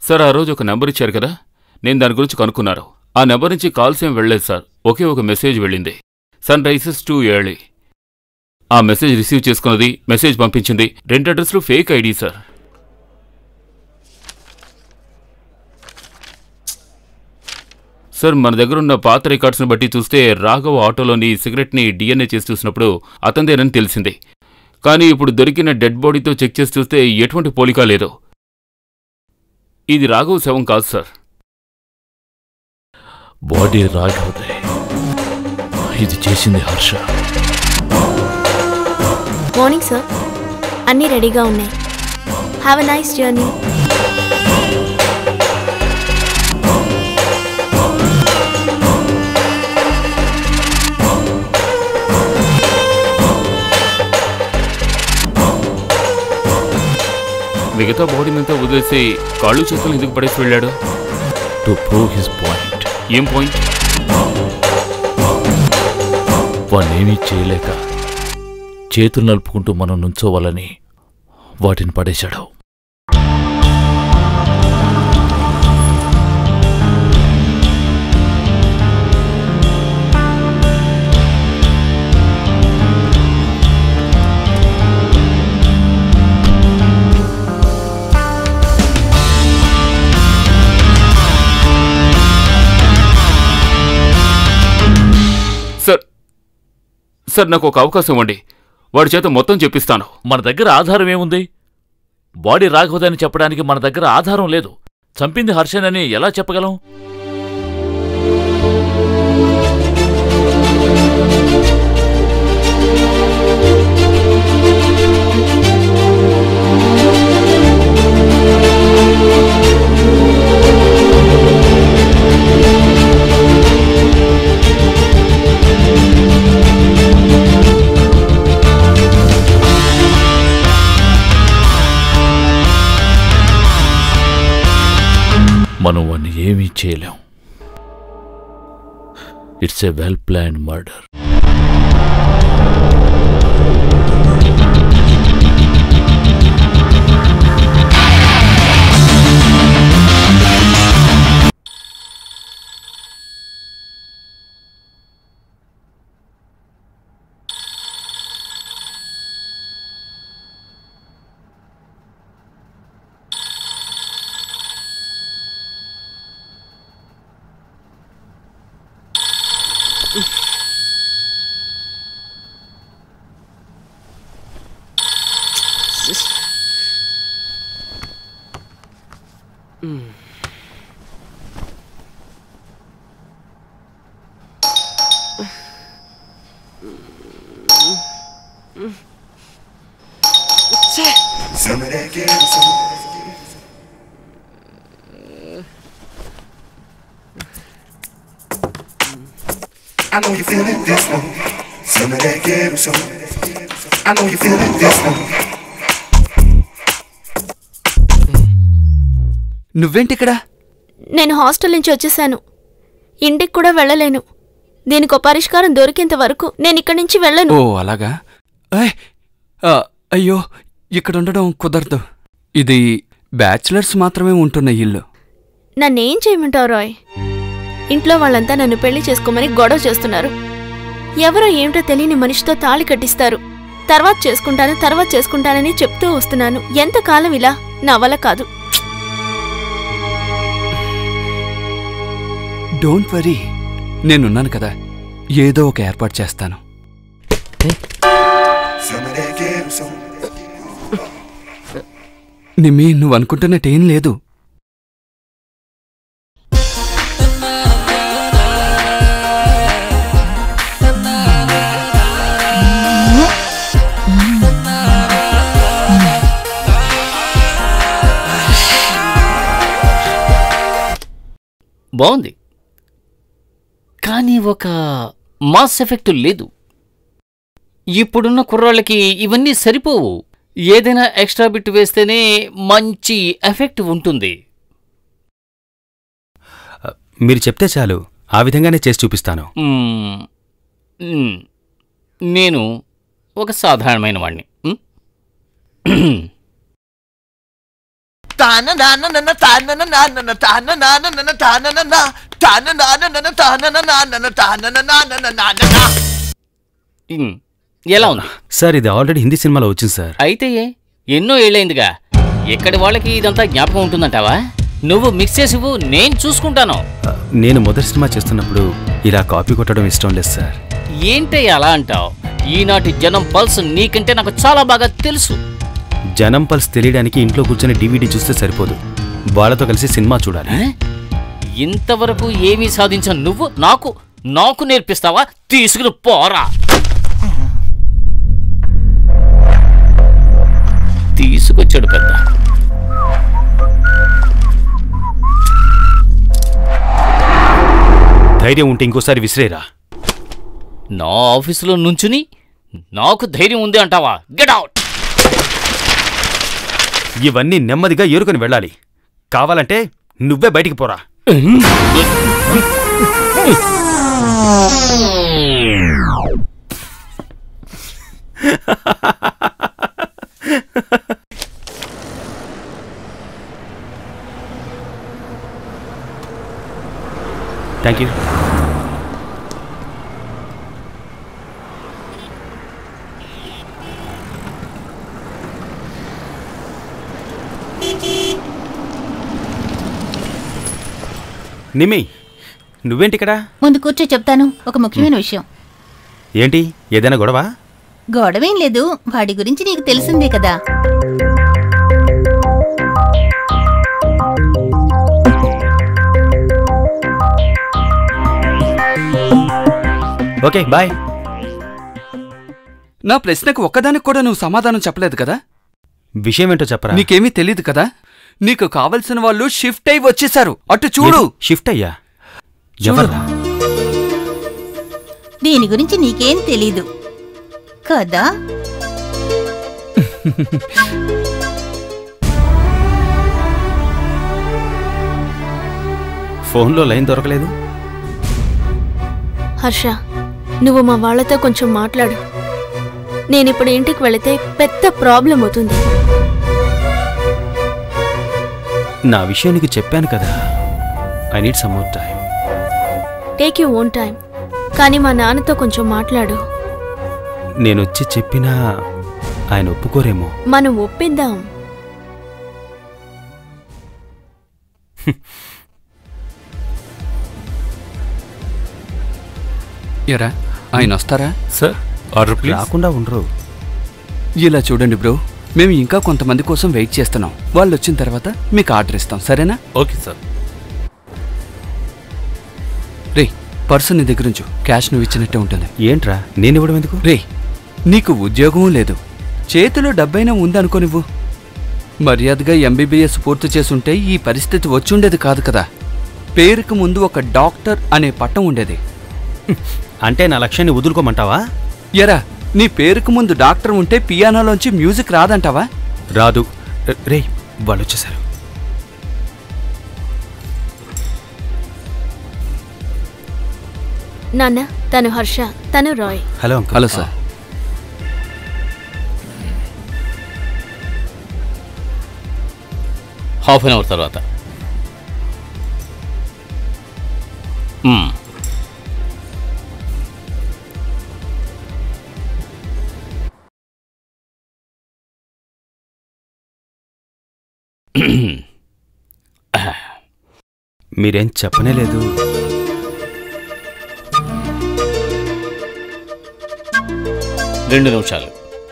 S3: సార్ ఆ రోజు ఒక నెంబర్ ఇచ్చారు కదా నేను దాని గురించి కనుక్కున్నారు ఆ నెంబర్ నుంచి కాల్స్ ఏం వెళ్ళలేదు సార్ ఒకే ఒక మెసేజ్ వెళ్ళింది సన్ రైసెస్ టు ఎర్లీ ఆ మెసేజ్ రిసీవ్ చేసుకున్నది మెసేజ్ పంపించింది రెండు అడ్రస్లు ఫేక్ ఐడి సార్ సార్ మన దగ్గర ఉన్న పాత రికార్డ్స్ని బట్టి చూస్తే రాఘవ ఆటోలోని సిగరెట్ని డిఎన్ఏ చేసి చూసినప్పుడు అతందేనని తెలిసింది కానీ ఇప్పుడు దొరికిన డెడ్ బాడీతో చెక్ చేసి చూస్తే ఎటువంటి పోలిక లేదు ఇది రాఘవ శవం కాదు సార్
S8: బాడీ రాఘవదే ఇది చేసింది హర్ష
S2: మార్నింగ్ సార్ అన్నీ రెడీగా ఉన్నాయి హ్యావ్ ఎ నైస్ జర్నీ
S3: మిగతా బాడీనంతా వదిలేసి కాళ్ళు చేతులు ఎందుకు పడేసి వెళ్ళాడు
S8: టు ప్రూవ్ హిస్ పాయింట్
S3: ఏం పాయింట్
S8: వాణ్ణేమీ చేయలేక చేతులు నలుపుకుంటూ మనం నుంచోవాలని వాటిని పడేశాడు
S3: సార్ సార్ నాకు ఒక అవకాశం ఇవ్వండి వాడి చేత మొత్తం చెప్పిస్తాను
S8: మన దగ్గర ఆధారం ఏముంది బాడీ రాఘవదని చెప్పడానికి మన దగ్గర ఆధారం లేదు చంపింది హర్షనని ఎలా చెప్పగలం మనం వాణ్ణి ఏమీ చేయలేం it's a well plan murder
S11: I know you feeling this one. Some of that ghetto song. I know you feeling this one.
S1: నువ్వేంటిక్కడ
S2: నేను హాస్టల్ నుంచి వచ్చేసాను ఇంటికి కూడా వెళ్ళలేను దీనికి పరిష్కారం దొరికేంత వరకు నేను ఇక్కడి నుంచి వెళ్ళను
S1: ఓ అలాగా ఏయ్, ఆ, అయ్యో ఇక్కడ ఉండడం కుదరదు ఇది బ్యాచిలర్స్ మాత్రమే ఉంటున్న ఇల్లు
S2: నన్నేం చేయమంటావు రాయ్ ఇంట్లో వాళ్ళంతా నన్ను పెళ్లి చేసుకోమని గొడవ చేస్తున్నారు ఎవరో ఏమిటో తెలియని మనిషితో తాళి కట్టిస్తారు తర్వాత చేసుకుంటాను తర్వాత చేసుకుంటానని చెప్తూ వస్తున్నాను ఎంతకాలం ఇలా నా వల్ల కాదు
S1: డోంట్ వరీ నేనున్నాను కదా ఏదో ఒక ఏర్పాటు చేస్తాను
S11: Some of that ghetto song.
S1: Nimmi నువ్వు అనుకుంటున్నట్టేం లేదు
S9: బాగుంది కానీ ఒక మాస్ ఎఫెక్ట్ లేదు ఇప్పుడున్న కుర్రాళ్ళకి ఇవన్నీ సరిపోవు ఏదైనా ఎక్స్ట్రా బిట్ వేస్తేనే మంచి ఎఫెక్ట్ ఉంటుంది
S4: మీరు చెప్తే చాలు ఆ విధంగానే చేసి చూపిస్తాను
S9: మ్మ్. మ్మ్. నేను ఒక సాధారణమైన వాణ్ణి మ్?
S12: తాన నాన్న నన్న తాన నాన్న తాన నాన్న నన్న తాన నన్న తాన నాన్న నన్న తాన నాన్న తాన నాన్న నాన్న
S9: ఉమ్, ఎలా ఉంది
S4: సార్ ఇది ఆల్రెడీ హిందీ సినిమాలో వచ్చింది సార్
S9: అయితే ఏ? ఎన్నో ఏళ్ళైందిగా ఎక్కడి వాళ్ళకి ఇదంతా జ్ఞాపకం ఉంటుందంటావా నువ్వు మిక్స్ చేసి ఇవ్వు, నేను చూసుకుంటాను
S4: నేను మొదటి సినిమా చేస్తున్నప్పుడు ఇలా కాపీ కొట్టడం ఇష్టం లేదు సార్
S9: ఏంటయ్య అలా అంటావు ఈనాటి జనం పల్స్ నీకంటే నాకు చాలా బాగా తెలుసు
S4: జనం పల్స్ తెలియడానికి ఇంట్లో కూర్చొని డివిడి చూస్తే సరిపోదు వాళ్ళతో కలిసి సినిమా చూడాలి
S9: ఏ? ఇంతవరకు ఏమీ సాధించిన నువ్వు నాకు నాకు నేర్పిస్తావా తీసుకుని పోరా తీసుకొచ్చాడు పెద్ద
S4: ధైర్యం ఉంటే ఇంకోసారి విసిరేరా
S9: నా ఆఫీసులో నుంచుని నాకు ధైర్యం ఉంది అంటావా గెట్ అవుట్
S4: ఇవన్నీ నెమ్మదిగా ఏరుకొని వెళ్ళాలి కావాలంటే నువ్వే బయటికి పోరా థ్యాంక్ యూ నిమి నువ్వేంటి ఇక్కడ
S6: ముందు కూర్చో చెప్తాను ఒక ముఖ్యమైన విషయం
S4: ఏంటి ఏదైనా గొడవ
S6: గొడవేం లేదు వాడి గురించి నీకు తెలిసిందే కదా
S4: ఓకే బాయ్
S1: నా ప్రశ్నకు ఒక్కదానికి కూడా నువ్వు సమాధానం చెప్పలేదు కదా
S4: విషయం ఏంటో చెప్పరా
S1: నీకేమీ తెలీదు కదా నీకు కావలసిన వాళ్ళు షిఫ్ట్ అయి వచ్చేసారు అటు చూడు
S4: ఏంటి? షిఫ్ట్ అయ్యా
S1: చూడు.
S4: ఎవర్రా
S6: దీని గురించి నీకేం తెలీదు కదా
S4: ఫోన్లో లైన్ దొరకలేదు
S2: హర్ష నువ్వు మా వాళ్ళతో కొంచెం మాట్లాడు నేనిప్పుడు ఇంటికి వెళితే పెద్ద ప్రాబ్లం అవుతుంది
S4: నా విషయం నీకు చెప్పాను కదా I need some more time
S2: take you own time కానీ మా నాన్నతో కొంచెం మాట్లాడు
S4: నేను వచ్చి చెప్పినా ఆయన ఒప్పుకోరేమో
S2: మనం ఒప్పిద్దాం
S1: ఎరా ఆయన వస్తారా
S5: సార్ ఆర్డర్ ప్లీజ్
S4: రాకుండా ఉండరు
S1: ఇలా చూడండి బ్రో మేము ఇంకా కొంతమంది కోసం వెయిట్ చేస్తున్నాం వాళ్ళు వచ్చిన తర్వాత మీకు ఆర్డర్ ఇస్తాం సరేనా
S5: ఓకే సార్
S1: రే పర్సు నీ దగ్గర ఉంచు క్యాష్ నువ్వు ఇచ్చినట్టే ఉంటుంది
S4: ఏంట్రా నేను ఇవ్వడం ఎందుకు
S1: రే నీకు ఉద్యోగం లేదు చేతిలో డబ్బైనా ఉందనుకో నువ్వు మర్యాదగా ఎంబీబీఎస్ పూర్తి చేసుంటే ఈ పరిస్థితి వచ్చుండేది కాదు కదా పేరుకు ముందు ఒక డాక్టర్ అనే పట్టం ఉండేది
S4: అంటే నా లక్ష్యాన్ని వదులుకోమంటావా
S1: ఎరా నీ పేరుకు ముందు డాక్టర్ ఉంటే పియానోలోంచి మ్యూజిక్ రాదంటావా
S4: రాదు రే వాళ్ళు వచ్చేసారు
S2: నాన్న తను హర్ష తను Roy
S4: hello uncle
S1: hello sir
S9: half an hour తర్వాత మ్మ్.
S4: మీరేం చెప్పనే లేదు
S9: రెండు నిమిషాలు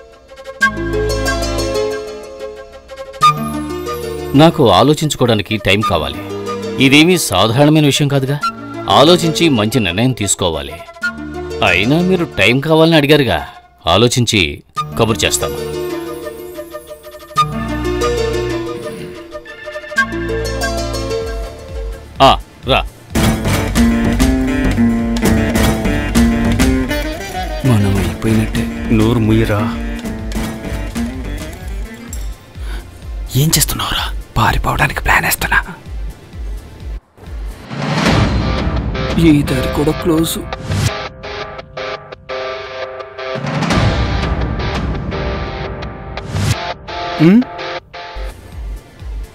S9: నాకు ఆలోచించుకోవడానికి టైం కావాలి ఇదేమీ సాధారణమైన విషయం కాదుగా ఆలోచించి మంచి నిర్ణయం తీసుకోవాలి అయినా మీరు టైం కావాలని అడిగారుగా ఆలోచించి కబురు చేస్తాను ఆ, రా
S1: మనం అయిపోయినట్టే
S4: నోరు ముయ్యరా ఏం చేస్తున్నావురా
S1: పారిపోవడానికి ప్లాన్ వేస్తున్నా ఈ దారి కూడా క్లోజ్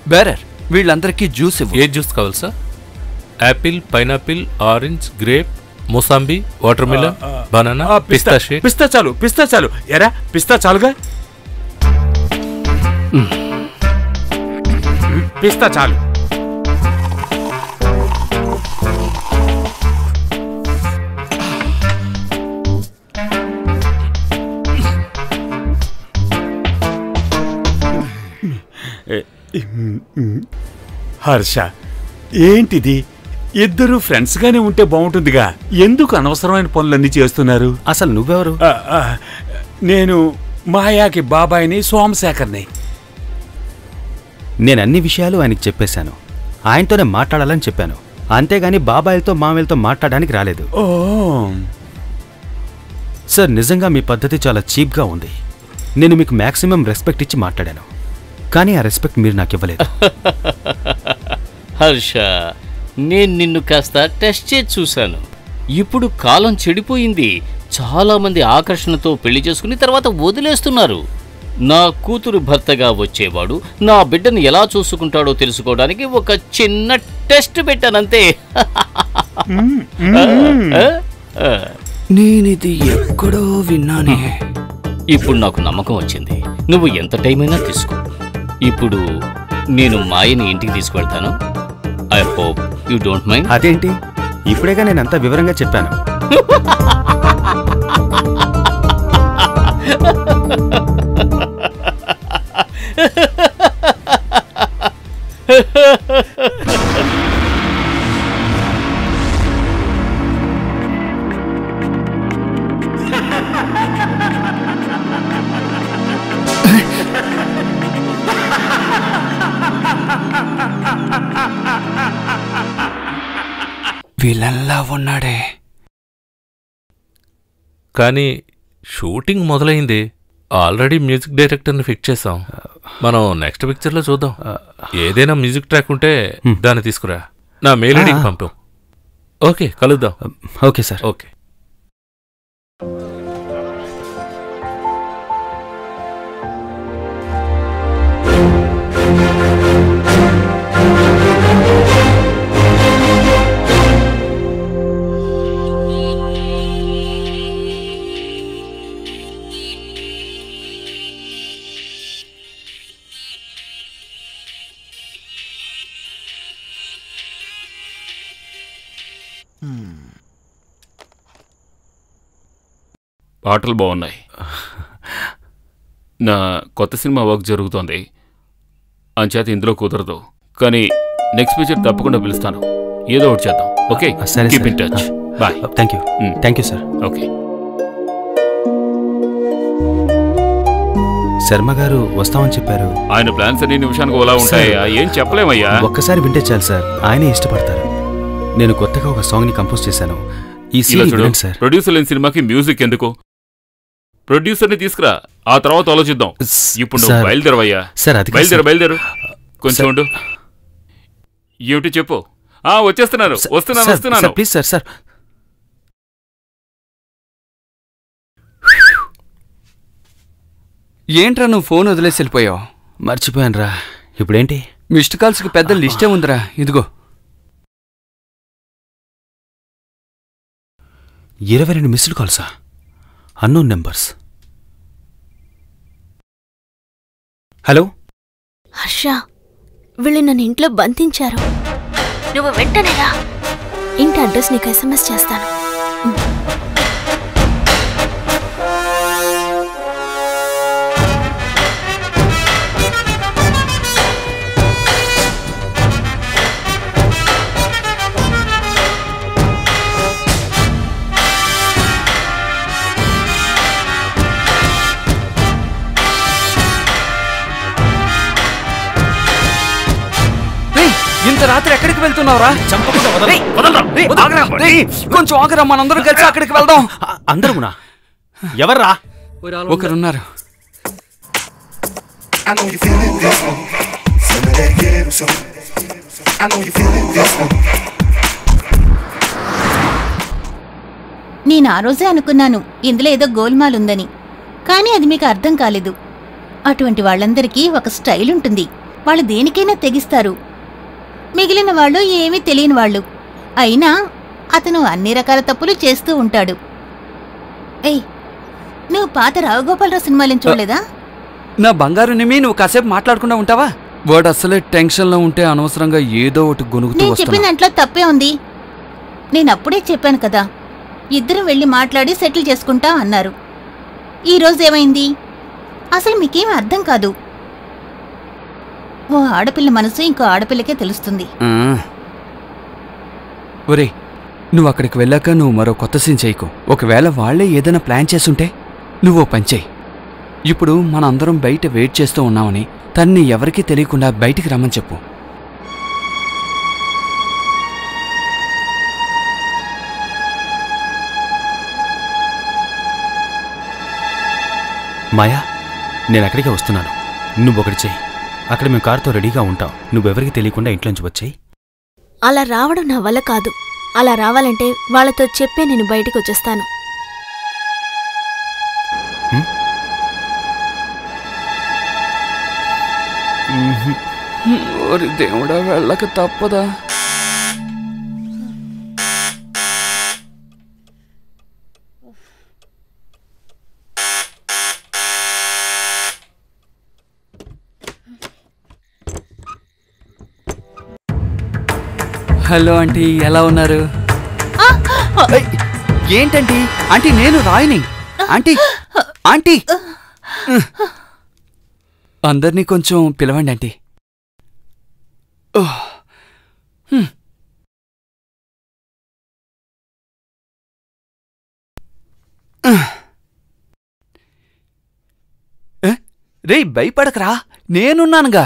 S1: బేరర్ వీళ్ళందరికీ జ్యూస్ ఇవ్వు
S5: ఏ జ్యూస్ కావాలి sir apple pineapple orange grape mosambi watermelon banana
S10: ఆ, పిస్తా
S5: పిస్తా షేక్
S10: పిస్తా చాలు పిస్తా చాలు ఎరా పిస్తా చాలుగా పిస్తా చాలు హర్ష ఏంటిది ఇద్దరు ఫ్రెండ్స్ గానే ఉంటే బాగుంటుందిగా ఎందుకు అనవసరమైన పనులన్నీ చేస్తున్నారు
S4: అసలు నువ్వెవరు
S10: ఆ, ఆ, నేను మాయాకి బాబాయిని సోమశేఖర్ని
S4: నేను అన్ని విషయాలు ఆయనకి చెప్పేశాను ఆయనతోనే మాట్లాడాలని చెప్పాను అంతేగాని బాబాయిలతో మామయ్యలతో మాట్లాడడానికి రాలేదు
S10: ఓ
S4: సార్ నిజంగా మీ పద్ధతి చాలా చీప్గా ఉంది నేను మీకు మాక్సిమం రెస్పెక్ట్ ఇచ్చి మాట్లాడాను కానీ ఆ రెస్పెక్ట్ మీరు నాకు ఇవ్వలేదు
S9: హర్ష నేను నిన్ను కాస్త టెస్ట్ చేసి చూశాను ఇప్పుడు కాలం చెడిపోయింది చాలా మంది ఆకర్షణతో పెళ్లి చేసుకుని తర్వాత వదిలేస్తున్నారు నా కూతురు భర్తగా వచ్చేవాడు నా బిడ్డను ఎలా చూసుకుంటాడో తెలుసుకోవడానికి ఒక చిన్న టెస్ట్ పెట్టానంతే ఆ? ఆ.
S1: నేనిది ఎక్కడో విన్నానే
S9: ఇప్పుడు నాకు నమ్మకం వచ్చింది నువ్వు ఎంత టైం అయినా తీసుకో ఇప్పుడు నేను మాయని ఇంటికి తీసుకువెళ్తాను I hope you don't mind
S4: అదేంటి ఇప్పుడేగా నేను అంతా వివరంగా చెప్పాను
S1: విలన్లా ఉన్నాడే
S5: కానీ షూటింగ్ మొదలైంది ఆల్రెడీ మ్యూజిక్ డైరెక్టర్ని ఫిక్స్ చేసాం మనం నెక్స్ట్ పిక్చర్లో చూద్దాం ఏదైనా మ్యూజిక్ ట్రాక్ ఉంటే దాన్ని తీసుకురా నా మెయిల్ ఐడికి
S4: ఆ.
S5: పంపాం ఓకే కలుద్దాం
S4: ఓకే సార్
S5: ఓకే
S3: పాటలు బాగున్నాయి నా కొత్త సినిమా వర్క్ జరుగుతోంది అంచేత ఇందులో కుదరదు కానీ నెక్స్ట్ పిక్చర్ తప్పకుండా పిలుస్తాను ఏదో ఒకటి చేద్దాం ఓకే
S4: సరే
S3: keep
S4: sir.
S3: In touch bye
S4: thank you thank you sir
S3: okay
S4: Sharma garu వస్తామని చెప్పారు
S3: ఆయన ప్లాన్స్ అన్ని నిమిషానికి ఓలా ఉంటాయా ఏం చెప్పలేమయ్యా
S4: ఒక్కసారి వింటే చాలు సార్ ఆయనే ఇష్టపడతారు నేను కొత్తగా ఒక సాంగ్ ని కంపోజ్ చేశాను ఈ
S3: ఇలా
S4: సీడీ
S3: చూడు
S4: వినండి సార్
S3: ప్రొడ్యూసర్ లేని సినిమాకి మ్యూజిక్ ఎందుకు ప్రొడ్యూసర్ని తీసుకురా ఆ తర్వాత ఆలోచిద్దాం ఇప్పుడు నువ్వు
S4: సార్,
S3: బయలుదేరవయ్యా
S4: సార్, అది కాదు
S3: బయలుదేరు
S4: సార్.
S3: బయలుదేరు కొంచెం
S4: సార్.
S3: ఉండు ఏమిటి చెప్పు ఆ వచ్చేస్తున్నాను వస్తున్నాను
S4: సార్,
S3: వస్తున్నాను
S4: సార్, ప్లీజ్ సార్ సార్
S1: ఏంట్రా నువ్వు ఫోన్ వదిలేసి వెళ్ళిపోయావు
S4: మర్చిపోయాను రా ఇప్పుడేంటి
S1: మిస్డ్ కాల్స్కి పెద్ద లిస్టే ఉందిరా ఇదిగో
S4: ఇరవై రెండు మిస్డ్ కాల్సా అన్నోన్ నెంబర్స్ హలో
S2: హర్ష వీళ్ళు నన్ను ఇంట్లో బంధించారు నువ్వు వెంటనే రా ఇంటి అడ్రస్ నీకు ఎస్ఎంఎస్ చేస్తాను
S1: రేయ్, ఇంత రాత్రి ఎక్కడికి వెళ్తున్నావురా రేయ్, రేయ్, ఆగరా, రేయ్, కొంచెం ఆగరా మనందరం కలిసి అక్కడికి వెళ్దాం
S4: అందరమునా ఎవర్రా
S1: ఒకరున్నారు
S11: I know you feeling this one. Some of that ghetto soul. I know you feeling this one.
S6: నేను ఆ రోజే అనుకున్నాను ఇందులో ఏదో గోల్మాల్ ఉందని కానీ అది మీకు అర్థం కాలేదు అటువంటి వాళ్ళందరికీ ఒక స్టైల్ ఉంటుంది వాళ్ళు దేనికైనా తెగిస్తారు మిగిలిన వాళ్ళు ఏమీ తెలియని వాళ్ళు అయినా అతను అన్ని రకాల తప్పులు చేస్తూ ఉంటాడు ఏయ్ నువ్వు పాత రావుగోపాలరావు సినిమాలను చూడలేదా
S1: నా బంగారు నిమి నువ్వు కాసేపు మాట్లాడకుండా ఉంటావా వాడు అసలే టెన్షన్లో ఉంటే అనవసరంగా ఏదో ఒకటి గొనుగుతూ
S6: నేను చెప్పిన
S1: వస్తున్నా
S6: దాంట్లో తప్పే ఉంది నేను అప్పుడే చెప్పాను కదా ఇద్దరం వెళ్ళి మాట్లాడి సెటిల్ చేసుకుంటా అన్నారు ఈ రోజు ఏమైంది అసలు మీకేం అర్థం కాదు ఓ ఆడపిల్ల మనసు ఇంకో ఆడపిల్లకే తెలుస్తుంది
S1: ఆ. ఒరేయ్ నువ్వు అక్కడికి వెళ్ళాక నువ్వు మరో కొత్త సీన్ చేయకు ఒకవేళ వాళ్ళే ఏదైనా ప్లాన్ చేసుంటే నువ్వు ఓ పని చేయి ఇప్పుడు మనందరం బయట వెయిట్ చేస్తూ ఉన్నామని తన్ని ఎవరికీ తెలియకుండా బయటికి రమ్మని చెప్పు
S4: మాయా నేను అక్కడికే వస్తున్నాను నువ్వు ఒకటి చెయ్యి అక్కడ మేము కారుతో రెడీగా ఉంటాం నువ్వెవరికి తెలియకుండా ఇంట్లోంచి వచ్చేయి
S2: అలా రావడం నా వల్ల కాదు అలా రావాలంటే వాళ్ళతో చెప్పే నేను బయటికి వచ్చేస్తాను
S1: ఓరి దేవుడా వెళ్ళక తప్పదా హలో ఆంటీ ఎలా ఉన్నారు ఏయ్, ఏంటంటీ ఆంటీ నేను రాయిని ఆంటీ ఆంటీ అందరినీ కొంచెం పిలవండి ఆంటీ ఓహ్. హ్మ్. ఏ? రేయ్ భయపడకరా నేనున్నానుగా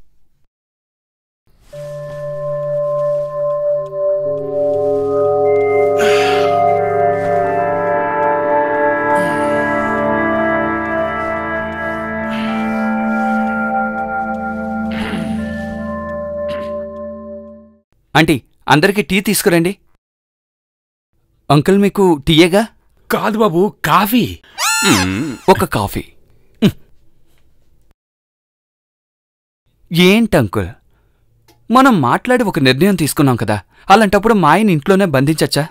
S1: ఆంటీ అందరికీ టీ తీసుకురండి అంకుల్ మీకు టీయేగా
S10: కాదు బాబు కాఫీ
S1: ఒక కాఫీ ఏంటి అంకుల్ మనం మాట్లాడి ఒక నిర్ణయం తీసుకున్నాం కదా అలాంటప్పుడు మా ఆయన ఇంట్లోనే బంధించచ్చా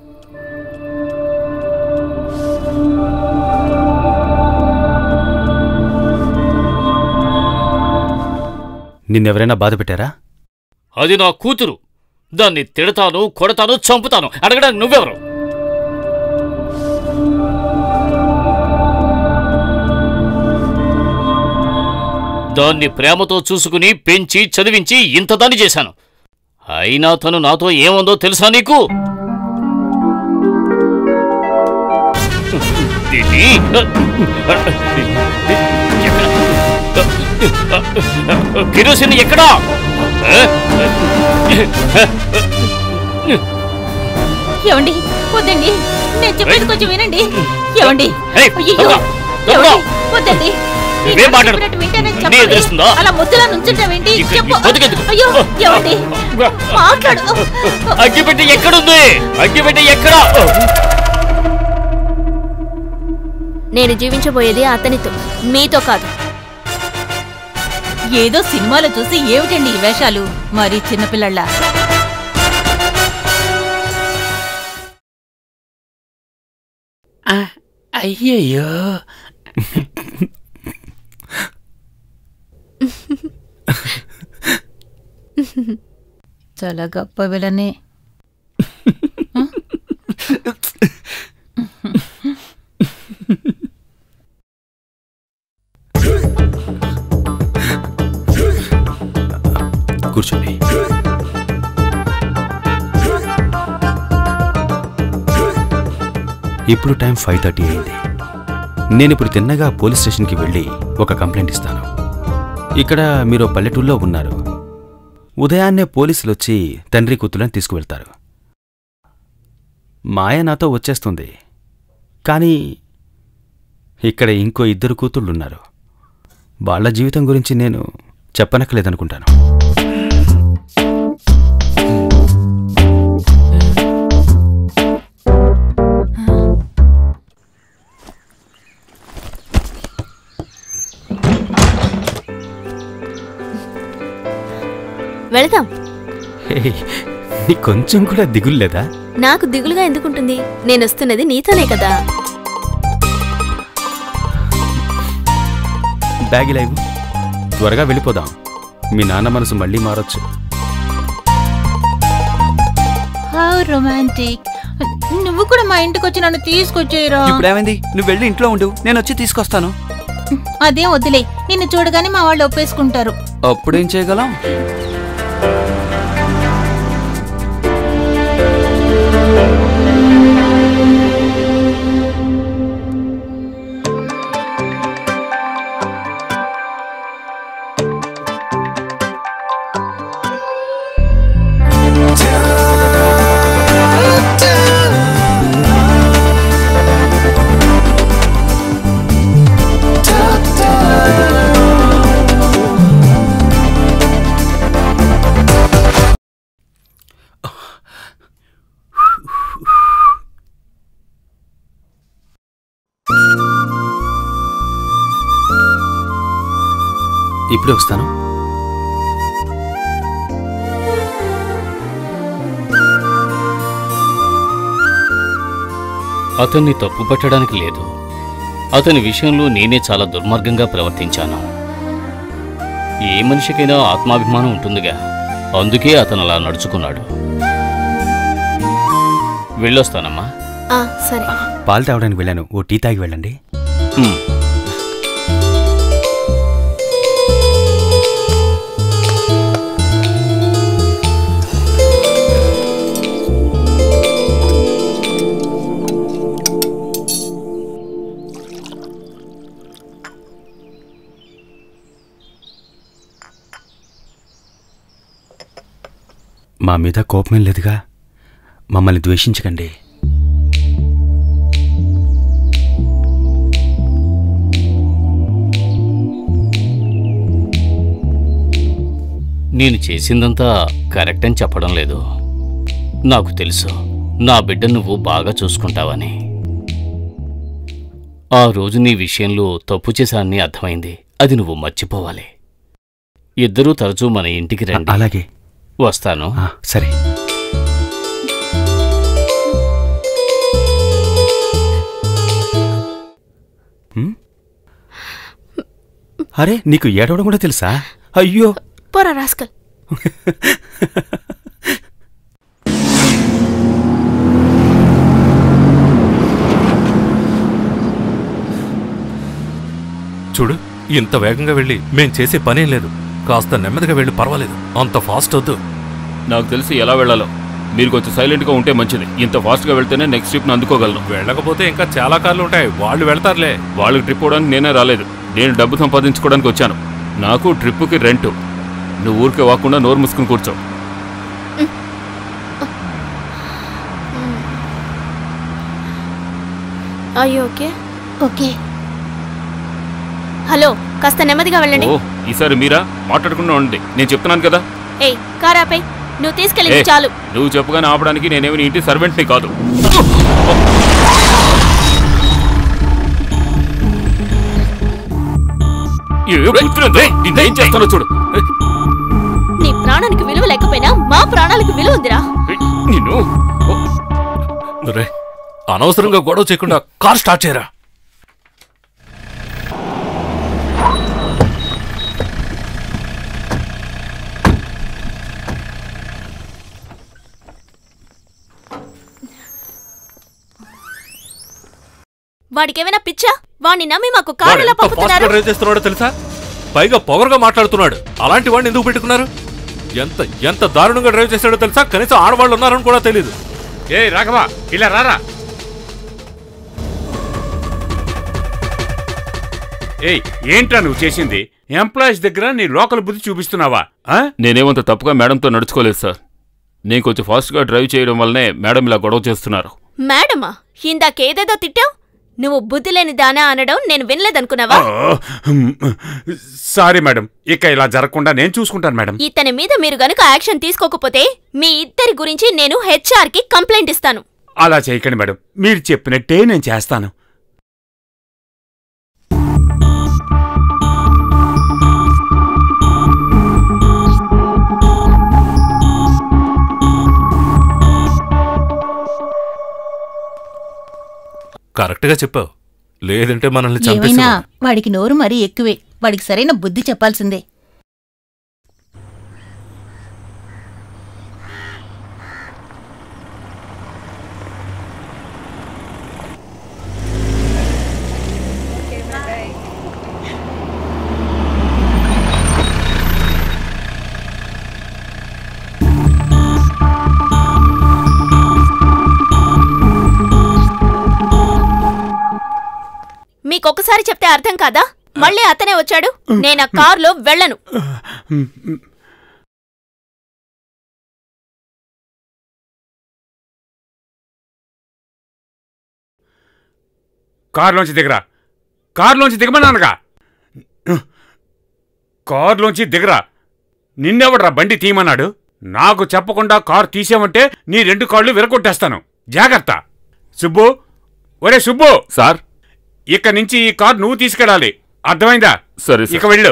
S4: నిన్నెవరైనా బాధ పెట్టారా
S8: అది నా కూతురు దాన్ని తిడతాను కొడతాను చంపుతాను అడగడానికి నువ్వెవరు దాన్ని ప్రేమతో చూసుకుని పెంచి చదివించి ఇంత దాన్ని చేశాను అయినా తను నాతో ఏముందో తెలుసా నీకు దీన్ని కిరోసిన్ ఎక్కడా
S6: ఏమండి వద్దండి నేను చెప్పేది కొంచెం వినండి ఏమండి
S8: ఏయ్,
S6: అయ్యయ్యో,
S8: తమ్ముడా, తమ్ముడా.
S6: ఏమండి? వద్దండి
S8: నువ్వేం
S6: నేను
S8: మాట్లాడు?
S6: చెప్పినట్టు వింటేనే
S8: నీ
S6: చెప్పండి.
S8: ఎదురుస్తుందా?
S6: అలా ముద్దులా నుంచుంటావేంటి
S8: ఇక్కడ
S6: చెప్పు
S8: ఈ బతుకెందుకు?
S6: అయ్యో ఏమండి మాట్లాడు
S8: అగ్గిపెట్టి ఎక్కడుంది అగ్గిపెట్టి ఎక్కడా
S2: నేను జీవించబోయేది అతనితో మీతో కాదు
S6: ఏదో సినిమాలో చూసి ఏమిటండి ఈ వేషాలు మరి చిన్నపిల్లళ్ళ
S10: అయ్యయ్యో
S6: చాలా గొప్ప విలనే
S4: కూర్చోండి ఇప్పుడు టైం ఫైవ్ థర్టీ అయింది నేను ఇప్పుడు తిన్నగా పోలీస్ స్టేషన్కి వెళ్ళి ఒక కంప్లైంట్ ఇస్తాను ఇక్కడ మీరు పల్లెటూళ్ళలో ఉన్నారు ఉదయాన్నే పోలీసులు వచ్చి తండ్రి కూతుళ్ళని తీసుకువెళ్తారు మాయ నాతో వచ్చేస్తుంది కానీ ఇక్కడ ఇంకో ఇద్దరు కూతుళ్ళున్నారు వాళ్ళ జీవితం గురించి నేను చెప్పనక్కలేదనుకుంటాను
S2: వెళదాం
S4: హే, నీకు కొంచెం కూడా దిగులు లేదా
S2: నాకు దిగులుగా ఎందుకుంటుంది నేను వస్తున్నది నీతోనే కదా
S4: బ్యాగ్ ఇలా ఇవ్వు. త్వరగా వెళ్ళిపోదాం మీ నాన్న మనసు మళ్ళీ మారొచ్చు
S6: హౌ రొమాంటిక్ నువ్వు కూడా మా ఇంటికి వచ్చి నన్ను తీసుకొచ్చేయరా
S1: ఇప్పుడు ఏమైంది నువ్వు వెళ్ళి ఇంట్లో ఉండు నేను వచ్చి తీసుకొస్తాను
S6: అదేం వదిలే నిన్ను చూడగానే మా వాళ్ళు ఒప్పేసుకుంటారు
S1: అప్పుడేం చేయగలం
S4: ఇప్పుడే వస్తాను
S9: అతన్ని తప్పు పట్టడానికి లేదు అతని విషయంలో నేనే చాలా దుర్మార్గంగా ప్రవర్తించాను ఏ మనిషికైనా ఆత్మాభిమానం ఉంటుందిగా అందుకే అతను అలా నడుచుకున్నాడు వెళ్ళొస్తానమ్మా
S2: ఆ సరే
S4: పాలు తాగడానికి వెళ్ళాను ఓ టీ తాగి వెళ్ళండి
S9: హ్మ్.
S4: మా మీద కోపమేం లేదుగా మమ్మల్ని ద్వేషించకండి
S9: నేను చేసిందంతా కరెక్ట్ అని చెప్పడం లేదు నాకు తెలుసు నా బిడ్డ నువ్వు బాగా చూసుకుంటావని ఆ రోజు నీ విషయంలో తప్పు చేశానని అర్థమైంది అది నువ్వు మర్చిపోవాలి ఇద్దరూ తరచూ మన ఇంటికి రండి
S4: అలాగే
S9: వస్తాను
S4: ఆ, సరే హ్మ్? అరే నీకు ఏడవడం కూడా తెలుసా అయ్యో
S2: పోరా రాస్కల్
S5: చూడు ఇంత వేగంగా వెళ్ళి మేం చేసే పనేం లేదు కాస్త నెమ్మదిగా వెళ్ళి పర్వాలేదు అంత ఫాస్ట్ వద్దు
S3: నాకు తెలిసి ఎలా వెళ్ళాలో మీరు కొంచెం సైలెంట్గా ఉంటే మంచిది ఇంత ఫాస్ట్గా వెళ్తేనే నెక్స్ట్ ట్రిప్ని అందుకోగలను
S5: వెళ్ళకపోతే ఇంకా చాలా కార్లు ఉంటాయి వాళ్ళు వెళ్తారులే
S3: వాళ్ళకి ట్రిప్ పోవడానికి నేనే రాలేదు నేను డబ్బు సంపాదించుకోవడానికి వచ్చాను నాకు ట్రిప్పుకి రెంటు నువ్వు ఊరికే వాకుండా నోరు మూసుకుని కూర్చో
S2: అయ్యో ఓకే
S6: ఓకే
S2: హలో కాస్త నెమ్మదిగా వెళ్ళండి
S3: ఓ ఈసారి మీరా మాట్లాడకుండా ఉండండి నేను చెప్తున్నాను కదా
S2: ఏయ్ కారాపై నువ్వు తీసుకెళ్ళి
S3: ఏ,
S2: చాలు
S3: నువ్వు చెప్పగానే ఆపడానికి నేనేమి నీ ఇంటి సర్వెంట్ని కాదు ఏ, పుత్రుడు, ఏయ్, నిన్నేం చేస్తానో చూడు
S2: నీ ప్రాణానికి విలువ లేకపోయినా మా ప్రాణాలకు విలువ ఉందిరా
S3: ఏయ్, నిన్ను
S5: రే అనవసరంగా గొడవ చేయకుండా కార్ స్టార్ట్ చేయరా
S2: వాడికేమైనా పిచ్చా వాడిని నమ్మి మాకు
S5: వాడు
S2: కారు ఎలా
S5: ఎంత ఫాస్ట్ గా
S2: పంపుతున్నారు
S5: డ్రైవ్ చేస్తున్నాడో తెలుసా పైగా పొగరుగా మాట్లాడుతున్నాడు అలాంటి వాడిని ఎందుకు పెట్టుకున్నారు ఎంత ఎంత దారుణంగా డ్రైవ్ చేస్తాడో తెలుసా కనీసం ఆడవాళ్ళు ఉన్నారని కూడా తెలియదు
S10: ఏ రాఘవ ఇలా రారా ఏయ్ ఏంట్రా నువ్వు చేసింది ఎంప్లాయీస్ దగ్గర నీ లోకల్ బుద్ధి చూపిస్తున్నావా ఆ?
S3: నేనేమంత తప్పుగా మేడంతో నడుచుకోలేదు సార్ నేను కొంచెం ఫాస్ట్గా డ్రైవ్ చేయడం వల్లనే మేడం ఇలా గొడవ చేస్తున్నారు
S2: మేడమా ఇందాకేదేదో తిట్టావు నువ్వు బుద్ధి లేని దానా అనడం నేను వినలేదనుకున్నావా
S10: ఓ, హ్మ్. సారీ మేడం ఇక ఇలా జరగకుండా నేను చూసుకుంటాను మేడం
S2: ఇతని మీద మీరు గనుక యాక్షన్ తీసుకోకపోతే మీ ఇద్దరి గురించి నేను హెచ్ఆర్ కి కంప్లైంట్ ఇస్తాను
S10: అలా చేయకండి మేడం మీరు చెప్పినట్టే నేను చేస్తాను
S5: కరెక్ట్గా చెప్పావు లేదంటే మనల్ని
S6: ఏమైనా
S5: చంపేసేవాడు
S6: వాడికి నోరు మరీ ఎక్కువే వాడికి సరైన బుద్ధి చెప్పాల్సిందే
S2: మీకొకసారి చెప్తే అర్థం కాదా మళ్ళీ అతనే వచ్చాడు నేను ఆ కారులో వెళ్ళను
S10: కారులోంచి దిగరా కారులోంచి దిగమన్నానుగా కారులోంచి దిగరా నిన్నెవడరా బండి తీయమన్నాడు నాకు చెప్పకుండా కారు తీసామంటే నీ రెండు కాళ్ళు విరగొట్టేస్తాను జాగ్రత్త సుబ్బు ఒరే సుబ్బు
S3: సార్
S10: ఇక నుంచి ఈ కారు నువ్వు తీసుకెళ్ళాలి అర్థమైందా
S3: సరే సార్.
S10: ఇక వెళ్ళు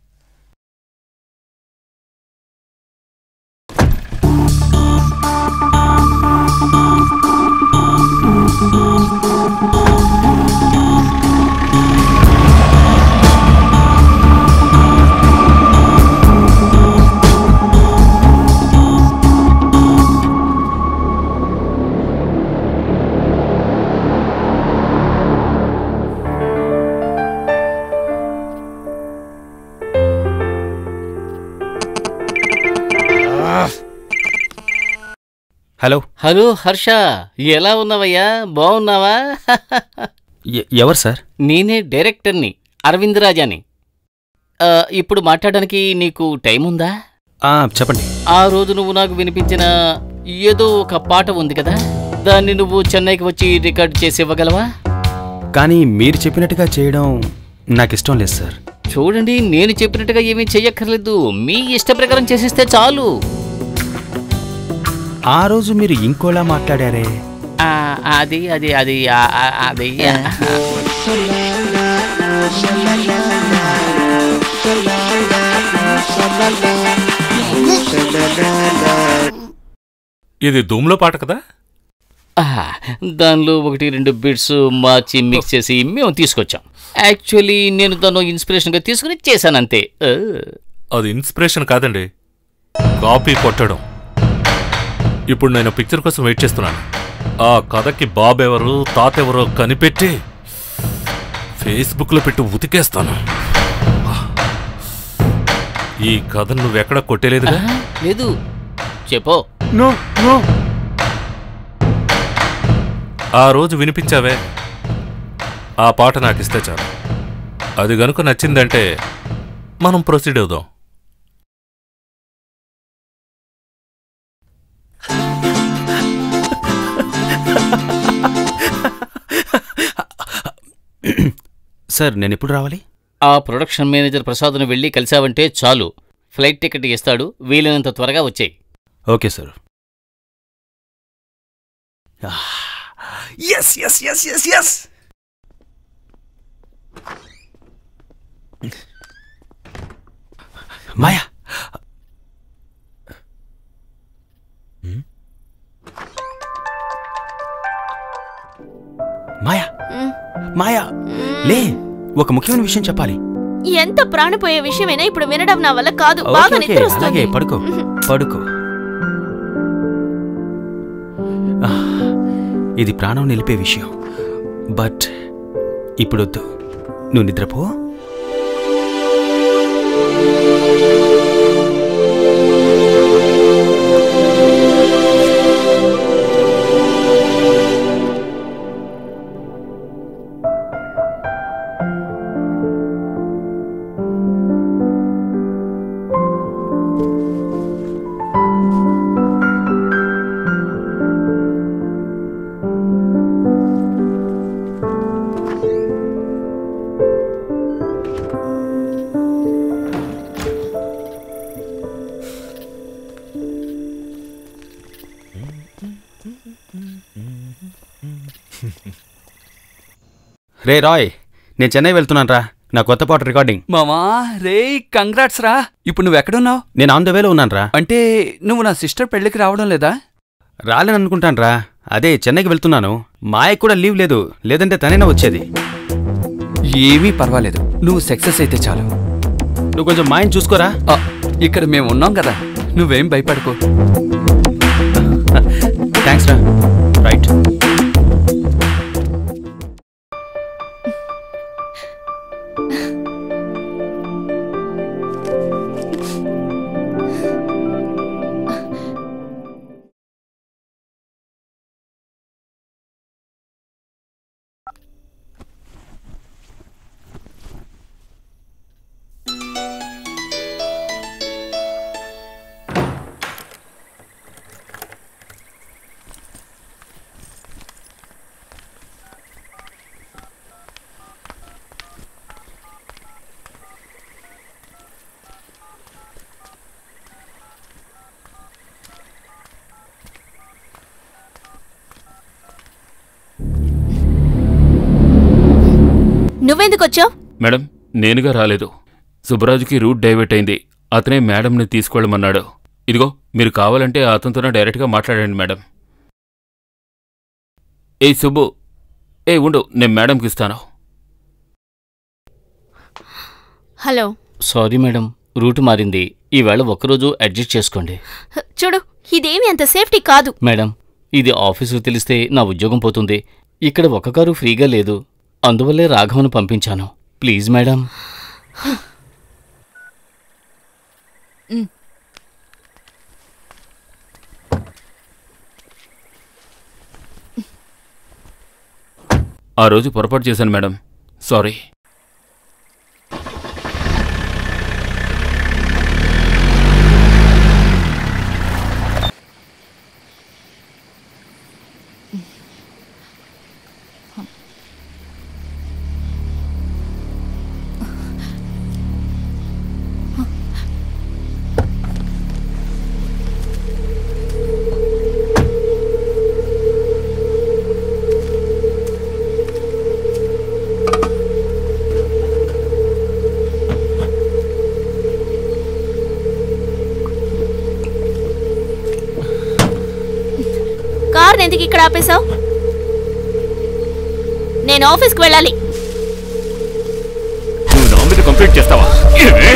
S4: హలో
S9: హలో హర్ష ఎలా ఉన్నావయ్యా బాగున్నావా
S4: ఎ- ఎవరు సార్
S9: నేనే డైరెక్టర్ని అరవింద్ రాజాని ఆ, ఇప్పుడు మాట్లాడడానికి నీకు టైం ఉందా
S4: ఆ, చెప్పండి
S9: ఆ రోజు నువ్వు నాకు వినిపించిన ఏదో ఒక పాట ఉంది కదా దాన్ని నువ్వు చెన్నైకి వచ్చి రికార్డ్ చేసి ఇవ్వగలవా
S4: కానీ మీరు చెప్పినట్టుగా చేయడం నాకు ఇష్టం లేదు సార్
S9: చూడండి నేను చెప్పినట్టుగా ఏమీ చెయ్యక్కర్లేదు మీ ఇష్ట ప్రకారం చేసేస్తే చాలు
S4: ఆ రోజు మీరు ఇంకోలా మాట్లాడారే
S9: ఆ, అది అది అది ఆ, ఆ, అది
S5: ఇది ధూమ్లో పాట కదా
S9: ఆ, దానిలో ఒకటి రెండు బిట్స్ మార్చి మిక్స్ చేసి మేము తీసుకొచ్చాం యాక్చువల్లీ నేను దాన్ని ఇన్స్పిరేషన్గా తీసుకుని చేశాను అంతే ఆ.
S5: అది ఇన్స్పిరేషన్ కాదండి కాపీ కొట్టడం ఇప్పుడు నేను పిక్చర్ కోసం వెయిట్ చేస్తున్నాను ఆ కథకి బాబు ఎవరు తాత ఎవరో కనిపెట్టి ఫేస్బుక్లో పెట్టి ఉతికేస్తాను ఈ కథను నువ్వెక్కడ కొట్టేలేదుగా
S9: ఆహా, లేదు చెప్పో
S10: నో నో
S5: ఆ రోజు వినిపించావే ఆ పాట నాకు ఇస్తే చాలు అది గనుక నచ్చిందంటే మనం ప్రొసీడ్ అవుదాం
S4: సార్ నేను ఎప్పుడు రావాలి
S9: ఆ ప్రొడక్షన్ మేనేజర్ ప్రసాద్ను వెళ్ళి కలిసావంటే చాలు ఫ్లైట్ టికెట్ ఇస్తాడు వీలైనంత త్వరగా వచ్చేయి
S4: okay sir
S12: yes yes yes yes yes
S4: Maya Maya Maya లే ఒక ముఖ్యమైన విషయం చెప్పాలి
S2: ఎంత ప్రాణపోయే విషయమైనా ఇప్పుడు వినడం నా వల్ల కాదు
S4: ఓకే,
S2: బాగా
S4: ఓకే,
S2: నిద్ర
S4: అలాగే
S2: వస్తుంది
S4: పడుకో పడుకో ఆ, ఇది ప్రాణం నిలిపే విషయం బట్ ఇప్పుడొద్దు నువ్వు నిద్రపో రే రాయ్ నేను చెన్నై వెళ్తున్నాను రా నా కొత్త పాట రికార్డింగ్
S1: మామా రే కంగ్రాట్స్ రా ఇప్పుడు నువ్వు ఎక్కడున్నావు
S4: నేను ఆన్ ద వేలో ఉన్నాను రా
S1: అంటే నువ్వు నా సిస్టర్ పెళ్ళికి రావడం లేదా
S4: రాలేను అనుకుంటాను రా అదే చెన్నైకి వెళ్తున్నాను మాయకు కూడా లీవ్ లేదు లేదంటే తనైనా వచ్చేది
S1: ఏమీ పర్వాలేదు నువ్వు సక్సెస్ అయితే చాలు
S4: నువ్వు కొంచెం మాయని చూసుకోరా
S1: ఆ, ఇక్కడ మేము ఉన్నాం కదా నువ్వేం భయపడకు
S4: థ్యాంక్స్ రా రైట్
S2: నువ్వెందుకు వచ్చావు
S3: మేడం నేనుగా రాలేదు సుబ్బరాజుకి రూట్ డైవర్ట్ అయింది అతనే మేడంని తీసుకెళ్ళమన్నాడు ఇదిగో మీరు కావాలంటే అతనితోనే డైరెక్ట్గా మాట్లాడండి మేడం ఏ సుబ్బు ఏ ఉండు నేను మేడంకి ఇస్తాను
S2: హలో
S9: సారీ మేడం రూట్ మారింది ఈవేళ ఒక్కరోజు అడ్జస్ట్ చేసుకోండి
S2: చూడు ఇదేమి అంత సేఫ్టీ కాదు
S9: మేడం ఇది ఆఫీసుకు తెలిస్తే నా ఉద్యోగం పోతుంది ఇక్కడ ఒక కారు ఫ్రీగా లేదు అందువల్లే రాఘవను పంపించాను ప్లీజ్ మేడం
S3: ఆ రోజు పొరపాటు చేశాను మేడం సారీ
S2: కార్ ఎందుకు ఇక్కడ ఆపేశావు నేను ఆఫీస్కి వెళ్ళాలి
S3: నువ్వు నా మీద కంప్లీట్ చేస్తావా ఏమే?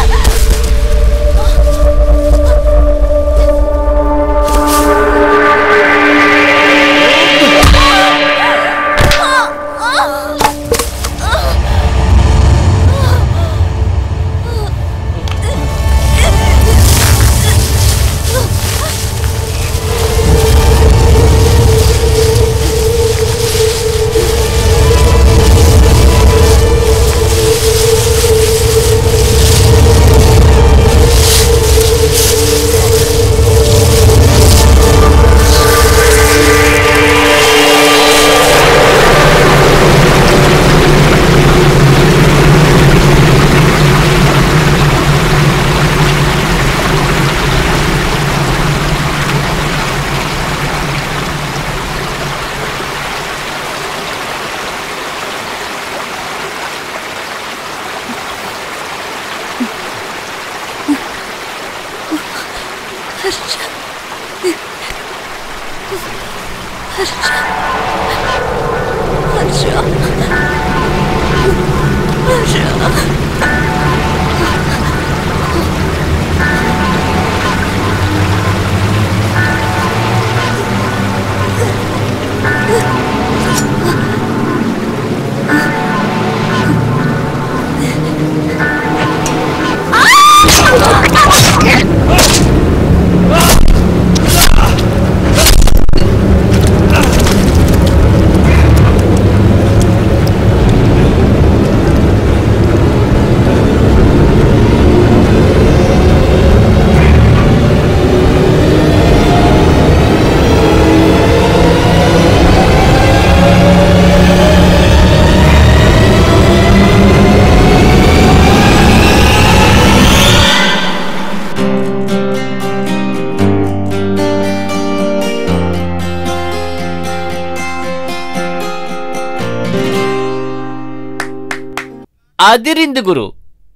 S9: అదిరింది గురు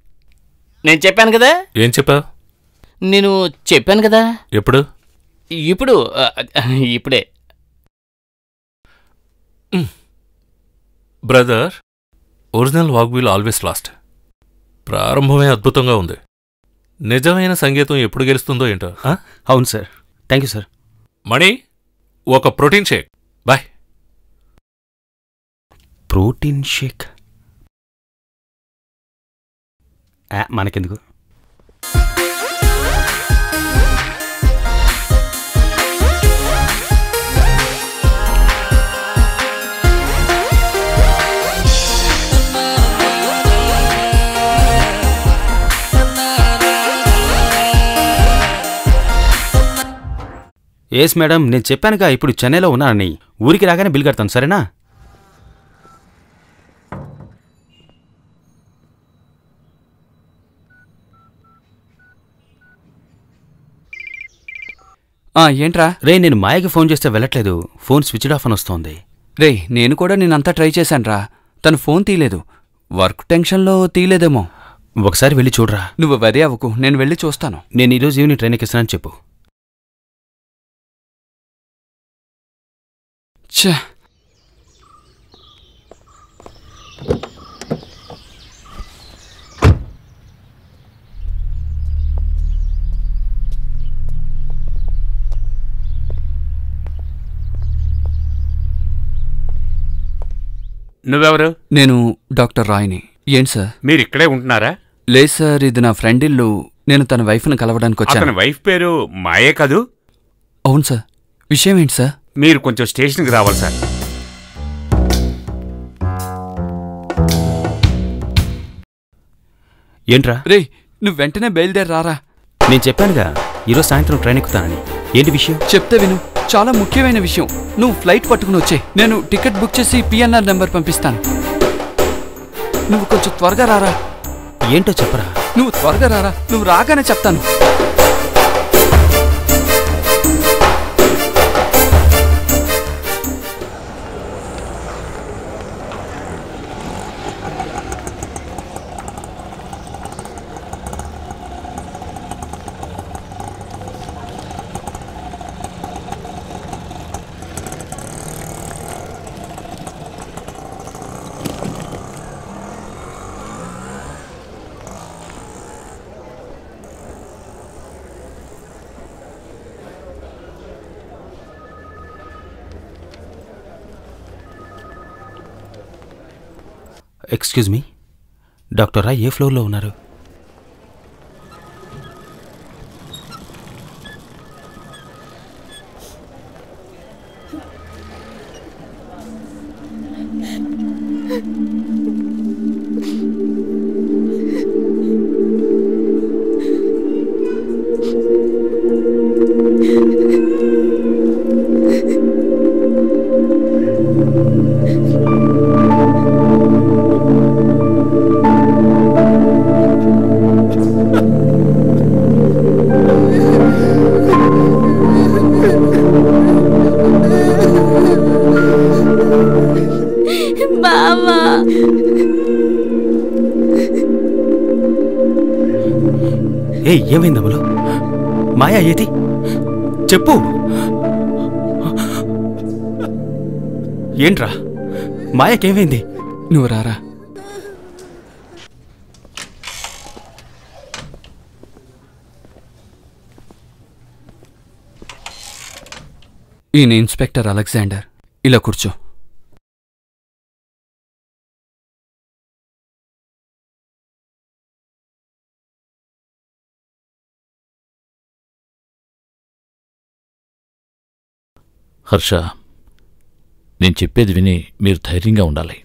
S9: నేను చెప్పాను కదా
S5: ఏం చెప్పావు
S9: నేను చెప్పాను కదా
S5: ఎప్పుడు
S9: ఇప్పుడు ఆ, ఇప్పుడే
S5: brother original walk will always last ప్రారంభమే అద్భుతంగా ఉంది నిజమైన సంగీతం ఎప్పుడు గెలుస్తుందో ఏంటో ఆ?
S4: అవును sir thank you sir
S5: Mani ఒక protein shake boy
S4: protein shake ఆ, మనకెందుకు ఏస్ మేడం నేను చెప్పానుగా ఇప్పుడు చెన్నైలో ఉన్నానని ఊరికి రాగానే బిల్ కడతాను సరేనా
S1: ఆ, ఏంట్రా
S4: రే నేను మాయకి ఫోన్ చేస్తే వెళ్ళట్లేదు ఫోన్ స్విచ్డ్ ఆఫ్ అని వస్తోంది
S1: రే నేను కూడా నేనంతా ట్రై చేశానురా తను ఫోన్ తీయలేదు వర్క్ టెన్షన్లో తీయలేదేమో
S4: ఒకసారి వెళ్ళి చూడరా
S1: నువ్వు వరి అవ్వకు నేను వెళ్ళి చూస్తాను
S4: నేను ఈరోజు ఈవినింగ్ ట్రైన్ ఎక్కిస్తానని చెప్పు
S1: ఛ
S10: నువ్వెవరు
S1: నేను డాక్టర్ రాయ్ని ఏంటి సార్
S10: మీరు ఇక్కడే ఉంటున్నారా
S1: లేదు సార్ ఇది నా ఫ్రెండ్ ఇల్లు నేను తన వైఫ్ని కలవడానికి
S10: అతని
S1: వచ్చాను
S10: వైఫ్ పేరు మాయే కదూ
S1: అవును సార్ విషయం ఏంటి సార్
S10: మీరు కొంచెం స్టేషన్కి రావాలి సార్
S4: ఏంట్రా
S1: రే నువ్వు వెంటనే బయలుదేరి రారా
S4: నేను చెప్పానుగా ఈరోజు సాయంత్రం ట్రైన్ ఎక్కుతానని ఏంటి విషయం
S1: చెప్తే విను చాలా ముఖ్యమైన విషయం నువ్వు ఫ్లైట్ పట్టుకుని వచ్చే నేను టికెట్ బుక్ చేసి పిఎన్ఆర్ నెంబర్ పంపిస్తాను నువ్వు కొంచెం త్వరగా రారా
S4: ఏంటో చెప్పరా
S1: నువ్వు త్వరగా రారా నువ్వు రాగానే చెప్తాను
S4: ఎక్స్క్యూజ్ మీ డాక్టర్ రాయ్ ఏ ఫ్లోర్లో ఉన్నారు
S2: బావా
S4: ఏ ఏమైంది అమలు మాయా ఏది చెప్పు ఏంట్రా మాయకేమైంది
S1: నువ్వు రారా ఈయన ఇన్స్పెక్టర్ అలెగ్జాండర్ ఇలా కూర్చో
S8: హర్ష నేను చెప్పేది విని మీరు ధైర్యంగా ఉండాలి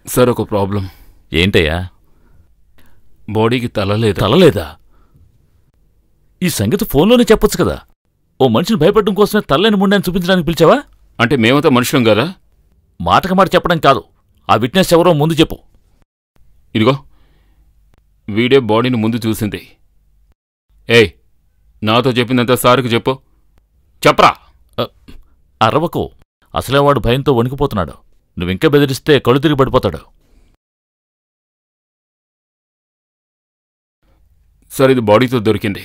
S3: సార్ ఒక ప్రాబ్లం
S8: ఏంటయ్యా
S3: బాడీకి తల లేదు
S8: తలలేదా ఈ సంగతి ఫోన్లోనే చెప్పొచ్చు కదా ఓ మనిషిని భయపడడం కోసమే తల్లని ముండని చూపించడానికి పిలిచావా
S3: అంటే మేమంతా మనుషులం కదా
S8: మాటక మాట చెప్పడం కాదు ఆ విట్నెస్ ఎవరో ముందు చెప్పు
S3: ఇదిగో వీడే బాడీని ముందు చూసింది ఏయ్ నాతో చెప్పిందంతా సార్కి చెప్పు చెప్పరా
S8: అరవకు అసలే వాడు భయంతో వణికిపోతున్నాడు నువ్వింకా బెదిరిస్తే కళ్ళు తిరిగి పడిపోతాడు
S3: సార్ ఇది బాడీతో దొరికింది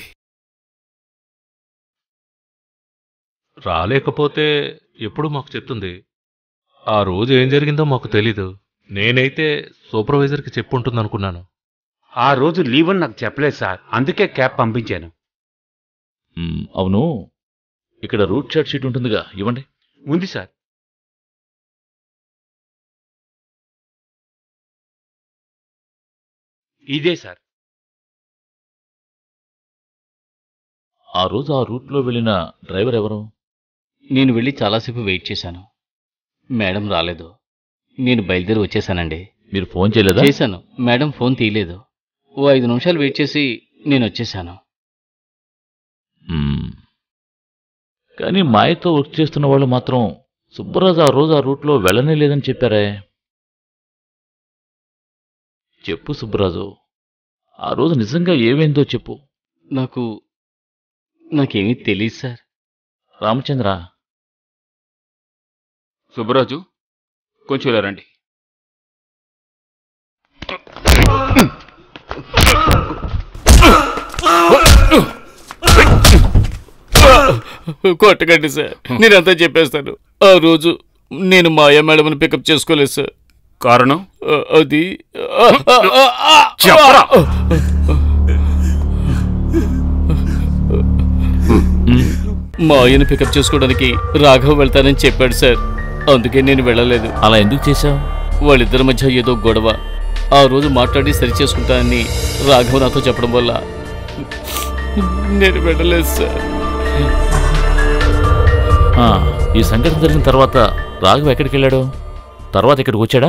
S5: రాలేకపోతే ఎప్పుడు మాకు చెప్తుంది ఆ రోజు ఏం జరిగిందో మాకు తెలీదు నేనైతే సూపర్వైజర్కి చెప్పుంటుంది అనుకున్నాను
S10: ఆ రోజు లీవ్ అని నాకు చెప్పలేదు సార్ అందుకే క్యాబ్ పంపించాను
S8: మ్, అవును ఇక్కడ రూట్ చార్ట్ షీట్ ఉంటుందిగా ఇవ్వండి
S10: ఉంది సార్ ఇదే సార్
S8: ఆ రోజు ఆ రూట్లో వెళ్ళిన డ్రైవర్ ఎవరు
S9: నేను వెళ్ళి చాలాసేపు వెయిట్ చేశాను మేడం రాలేదు నేను బయలుదేరి వచ్చేసానండి
S8: మీరు ఫోన్ చేయలేదా
S9: చేశాను మేడం ఫోన్ తీయలేదు ఓ ఐదు నిమిషాలు వెయిట్ చేసి నేను వచ్చేసాను
S8: మ్. కానీ మాయతో వర్క్ చేస్తున్న వాళ్ళు మాత్రం సుబ్బరాజు ఆ రోజు ఆ రూట్లో వెళ్ళనే లేదని చెప్పారే చెప్పు సుబ్బరాజు ఆ రోజు నిజంగా ఏమైందో చెప్పు
S9: నాకు నాకేమీ తెలియదు సార్
S8: రామచంద్ర
S3: సుబ్బరాజు కొంచెం ఇలా రండి
S9: కొట్టకండి సార్ నేనంతా చెప్పేస్తాను ఆ రోజు నేను మాయా మేడంని పికప్ చేసుకోలేదు సార్
S3: కారణం
S9: ఆ, అది
S3: చెప్పరా
S9: మా ఆయన్ని పికప్ చేసుకోవడానికి రాఘవ్ వెళ్తానని చెప్పాడు సార్ అందుకే నేను వెళ్ళలేదు
S8: అలా ఎందుకు చేశావు
S9: వాళ్ళిద్దరి మధ్య ఏదో గొడవ ఆ రోజు మాట్లాడి సరి చేసుకుంటానని రాఘవ్ నాతో చెప్పడం వల్ల నేను వెళ్ళలేదు సార్
S8: ఆ, ఈ సంఘటన జరిగిన తర్వాత రాఘవ్ ఎక్కడికి వెళ్ళాడు తర్వాత ఇక్కడికి వచ్చాడా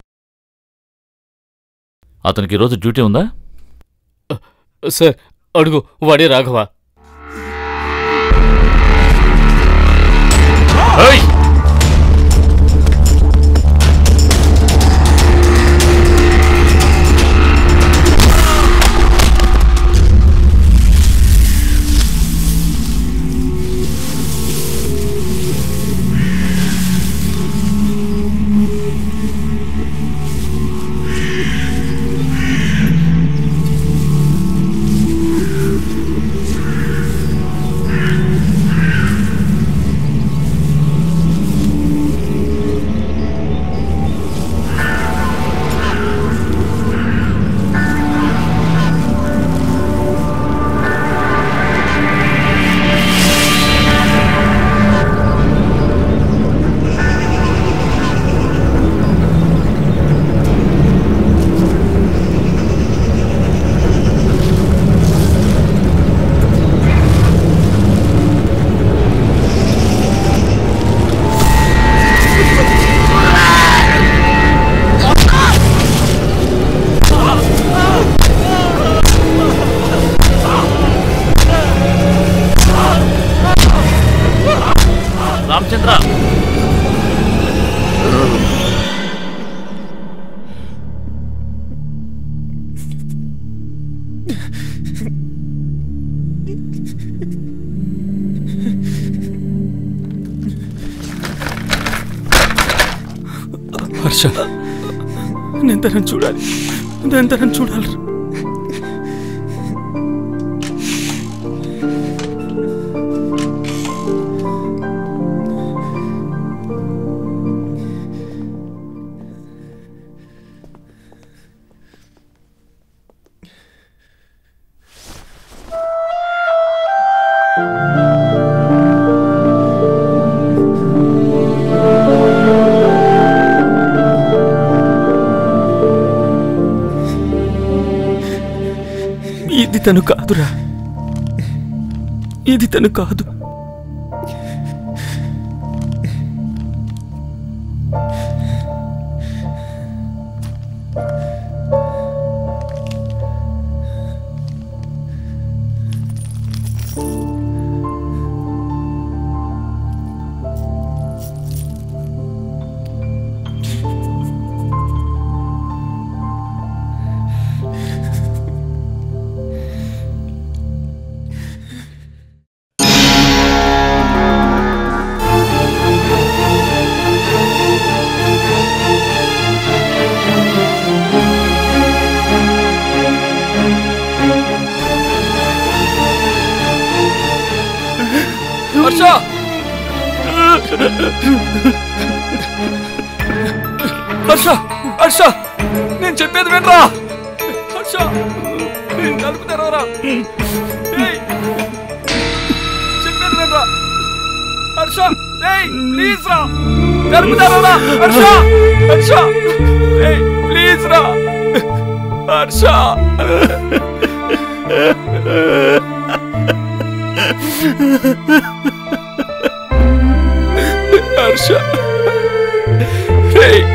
S8: అతనికి ఈరోజు డ్యూటీ ఉందా
S9: సార్ అడుగు వాడే రాఘవ
S8: రామచంద్ర
S1: హర్ష నేను తనని చూడాలి నేను తనని చూడాలి ఇది తను కాదురా ఇది తను కాదు హర్ష హర్ష నేను చెప్పేది వినరా హర్ష తలుపు తెరవరా ఏయ్, చెప్పేది వినరా హర్ష ఏయ్ ప్లీజ్ రా తలుపు తెరవరా హర్ష హర్ష ఏయ్ ప్లీజ్ రా హర్ష హర్ష ఏయ్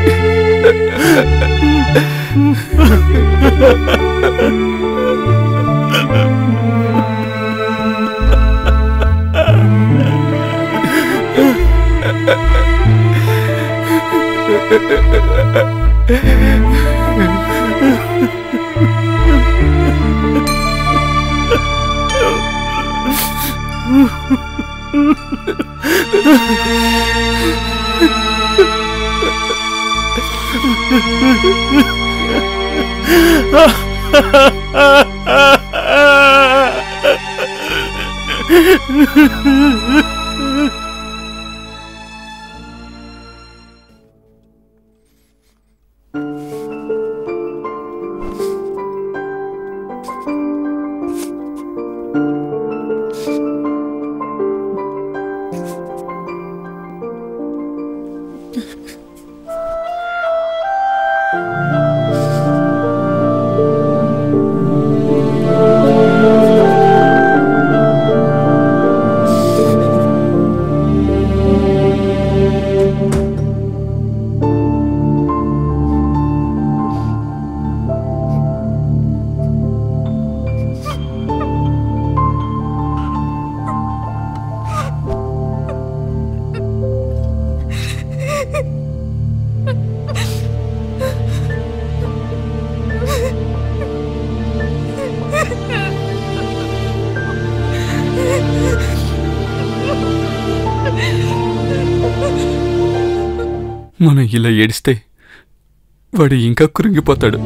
S1: మనం ఇలా ఏడిస్తే వాడు ఇంకా కృంగిపోతాడు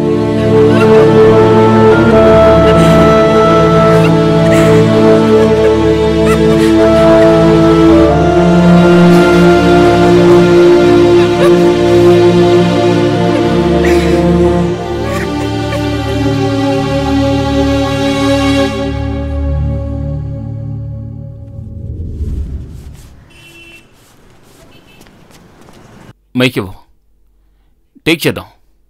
S3: మైక్ ఇవ్వు టేక్ చేద్దాం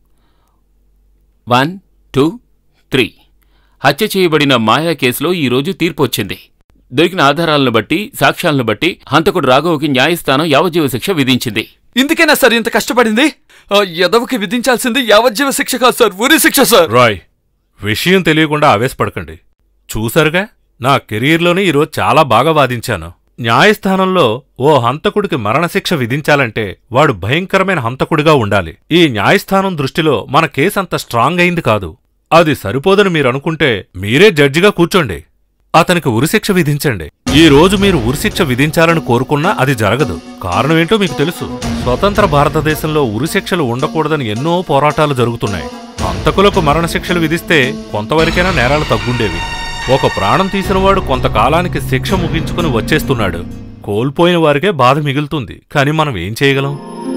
S3: వన్ టూ త్రీ హత్య చేయబడిన మాయా కేసులో ఈరోజు తీర్పు వచ్చింది దొరికిన ఆధారాలను బట్టి సాక్ష్యాలను బట్టి హంతకుడు రాఘవకి న్యాయస్థానం యావజ్జీవ శిక్ష విధించింది
S1: ఇందుకేనా సార్ ఇంత కష్టపడింది ఆ యదవకి విధించాల్సింది యావజ్జీవ శిక్ష కాదు సార్ ఉరి శిక్ష సార్
S5: రాయ్ విషయం తెలియకుండా ఆవేశపడకండి చూసారుగా నా కెరీర్లోనే ఈరోజు చాలా బాగా వాదించాను న్యాయస్థానంలో ఓ హంతకుడికి మరణశిక్ష విధించాలంటే వాడు భయంకరమైన హంతకుడిగా ఉండాలి ఈ న్యాయస్థానం దృష్టిలో మన కేసు అంత స్ట్రాంగ్ అయింది కాదు అది సరిపోదని మీరనుకుంటే మీరే జడ్జిగా కూర్చోండి అతనికి ఉరిశిక్ష విధించండి ఈ రోజు మీరు ఉరిశిక్ష విధించాలని కోరుకున్నా అది జరగదు కారణం ఏంటో మీకు తెలుసు స్వతంత్ర భారతదేశంలో ఉరిశిక్షలు ఉండకూడదని ఎన్నో పోరాటాలు జరుగుతున్నాయి హంతకులకు మరణశిక్షలు విధిస్తే కొంతవరకైనా నేరాలు తగ్గుండేవి ఒక ప్రాణం తీసినవాడు కొంతకాలానికి శిక్ష ముగించుకుని వచ్చేస్తున్నాడు కోల్పోయిన వారికే బాధ మిగులుతుంది కానీ మనం ఏం చేయగలం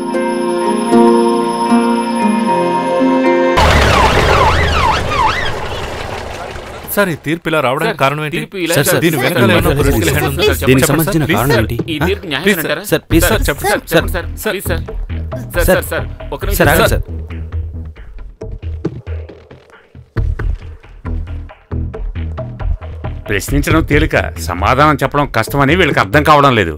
S5: సార్ ఈ తీర్పు ఇలా రావడానికి
S3: సార్,
S5: కారణం ఏంటి
S3: తీర్పు ఇలా
S5: సార్, సార్, దీని వెనకాల ఏమన్నా
S3: సార్,
S5: పొలిటికల్
S3: సార్,
S5: హ్యాండ్ ఉందా?
S3: సార్,
S5: సార్,
S3: దీనికి
S5: చెప్పండి,
S3: సంబంధించిన
S5: సార్,
S3: కారణం
S5: ప్లీజ్,
S3: ఏంటి? ఈ
S5: సార్,
S3: తీర్పు న్యాయం
S5: ప్లీజ్,
S3: అంటారా?
S5: సార్, ప్లీజ్, సార్,
S3: సార్,
S5: చెప్పండి,
S3: sir,
S5: sir,
S3: sir,
S5: sir,
S3: please, sir. Sir,
S4: sir,
S3: sir, sir, ఒక్క నిమిషం,
S4: సార్ ఆగండి
S3: సార్.
S4: సార్
S10: ప్రశ్నించడం తేలిక సమాధానం చెప్పడం కష్టమని వీళ్ళకి అర్థం కావడం లేదు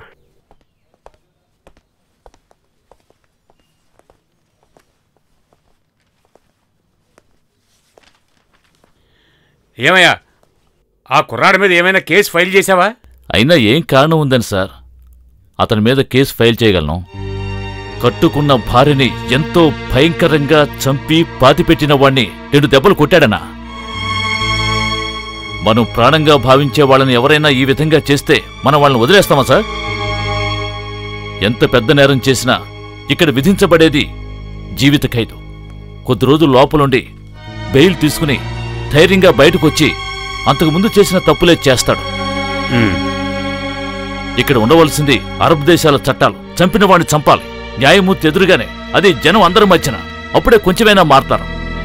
S10: ఏమయ్యా ఆ కుర్రాడి మీద ఏమైనా కేసు ఫైల్ చేశావా
S8: అయినా ఏం కారణం ఉందని సార్ అతని మీద కేసు ఫైల్ చేయగలను కట్టుకున్న భార్యని ఎంతో భయంకరంగా చంపి పాతిపెట్టిన వాణ్ణి రెండు దెబ్బలు కొట్టాడనా మనం ప్రాణంగా భావించే వాళ్ళని ఎవరైనా ఈ విధంగా చేస్తే మనం వాళ్ళని వదిలేస్తామా సార్ ఎంత పెద్ద నేరం చేసినా ఇక్కడ విధించబడేది జీవిత ఖైదు కొద్ది రోజులు లోపలుండి బెయిల్ తీసుకుని ధైర్యంగా బయటకొచ్చి అంతకుముందు చేసిన తప్పులే చేస్తాడు ఇక్కడ ఉండవలసింది అరబ్ దేశాల చట్టాలు చంపిన వాడిని చంపాలి న్యాయమూర్తి ఎదురుగానే అది జనం అందరి మధ్యన అప్పుడే కొంచెమైనా మారతారు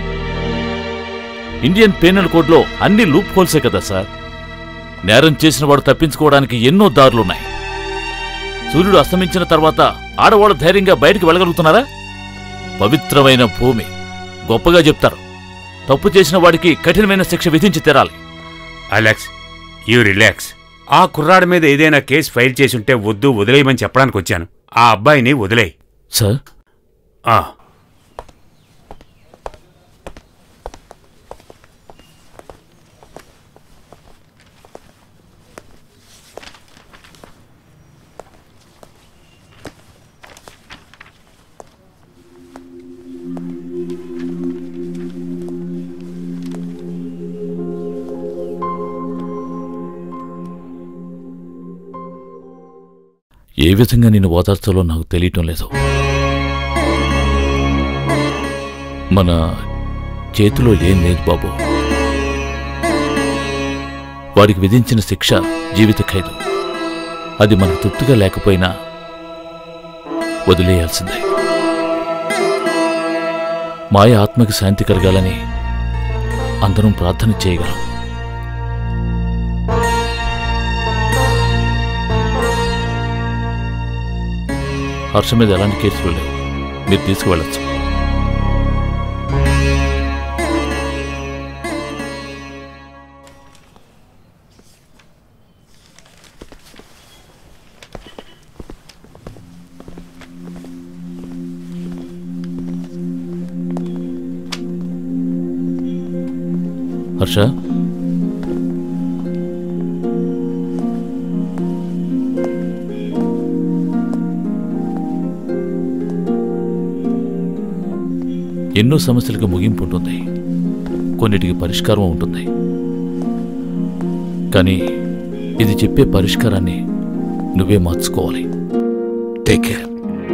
S8: ఇండియన్ పీనల్ కోడ్లో అన్ని లూప్ హోల్సే కదా సార్ నేరం చేసిన వాడు తప్పించుకోవడానికి ఎన్నో దారులున్నాయి సూర్యుడు అస్తమించిన తర్వాత ఆడవాళ్ళు ధైర్యంగా బయటికి వెళ్ళగలుగుతున్నారా పవిత్రమైన భూమి గొప్పగా చెప్తారు తప్పు చేసిన వాడికి కఠినమైన శిక్ష విధించి తీరాలి
S10: అలెక్స్ యూ రిలాక్స్ ఆ కుర్రాడి మీద ఏదైనా కేసు ఫైల్ చేసి ఉంటే వద్దు వదిలేయమని చెప్పడానికి వచ్చాను ఆ అబ్బాయిని వదిలేయ్
S8: సార్
S10: ఆ
S8: ఏ విధంగా నిన్ను ఓదార్చాలో నాకు తెలియటం లేదు మన చేతిలో ఏం లేదు బాబు వాడికి విధించిన శిక్ష జీవిత ఖైదు అది మనకు తృప్తిగా లేకపోయినా వదిలేయాల్సిందే మాయ ఆత్మకి శాంతి కలగాలని అందరం ప్రార్థన చేయగలం హర్ష మీద ఎలాంటి కేసులు లేవు మీరు తీసుకువెళ్ళచ్చు హర్ష ఎన్నో సమస్యలకు ముగింపు ఉంటుంది కొన్నిటికి పరిష్కారం ఉంటుంది కానీ ఇది చెప్పే పరిష్కారాన్ని నువ్వే మార్చుకోవాలి టేక్ కేర్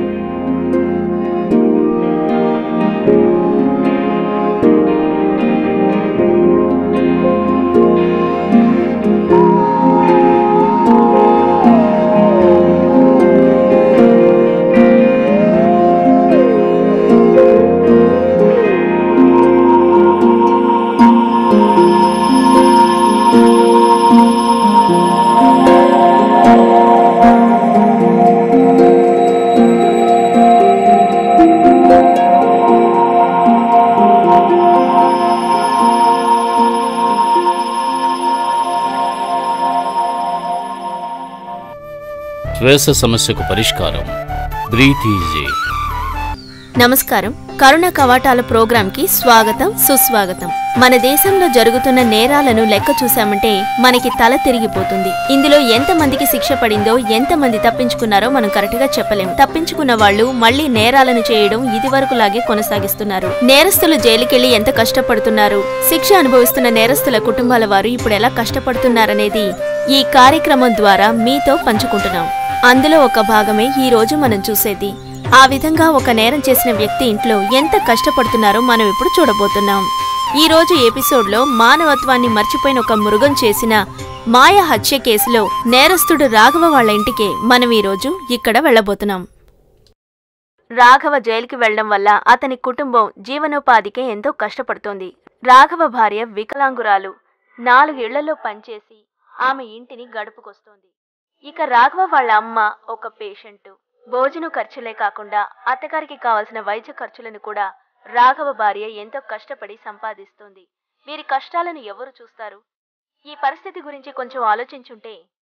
S9: శ్వాస సమస్యకు పరిష్కారం బ్రీత్ ఈజీ
S2: నమస్కారం కరుణ కవాటాల ప్రోగ్రాంకి స్వాగతం సుస్వాగతం మన దేశంలో జరుగుతున్న నేరాలను లెక్క చూశామంటే మనకి తల తిరిగిపోతుంది ఇందులో ఎంతమందికి శిక్ష పడిందో ఎంతమంది తప్పించుకున్నారో మనం కరెక్ట్ గా చెప్పలేం తప్పించుకున్న వాళ్ళు మళ్ళీ నేరాలను చేయడం ఇదివరకులాగే కొనసాగిస్తున్నారు నేరస్తులు జైలుకెళ్లి ఎంత కష్టపడుతున్నారు శిక్ష అనుభవిస్తున్న నేరస్తుల కుటుంబాల వారు ఇప్పుడు ఎలా కష్టపడుతున్నారనేది ఈ కార్యక్రమం ద్వారా మీతో పంచుకుంటున్నాం అందులో ఒక భాగమే ఈ రోజు మనం చూసేది ఆ విధంగా ఒక నేరం చేసిన వ్యక్తి ఇంట్లో ఎంత కష్టపడుతున్నారో మనం ఇప్పుడు చూడబోతున్నాం ఈ రోజు ఎపిసోడ్లో మానవత్వాన్ని మర్చిపోయిన ఒక మృగం చేసిన మాయ హత్య కేసులో నేరస్తుడు రాఘవ వాళ్ళ ఇంటికే మనం ఈ రోజు ఇక్కడ వెళ్ళబోతున్నాం రాఘవ జైలుకి వెళ్లడం వల్ల అతని కుటుంబం జీవనోపాధికే ఎంతో కష్టపడుతోంది రాఘవ భార్య వికలాంగురాలు నాలుగేళ్లలో పనిచేసి ఆమె ఇంటిని గడుపుకొస్తోంది ఇక రాఘవ వాళ్ళ అమ్మ ఒక పేషెంట్ భోజనం ఖర్చులే కాకుండా అత్తగారికి కావాల్సిన వైద్య ఖర్చులను కూడా రాఘవ భార్య ఎంతో కష్టపడి సంపాదిస్తోంది వీరి కష్టాలను ఎవరు చూస్తారు ఈ పరిస్థితి గురించి కొంచెం ఆలోచించుంటే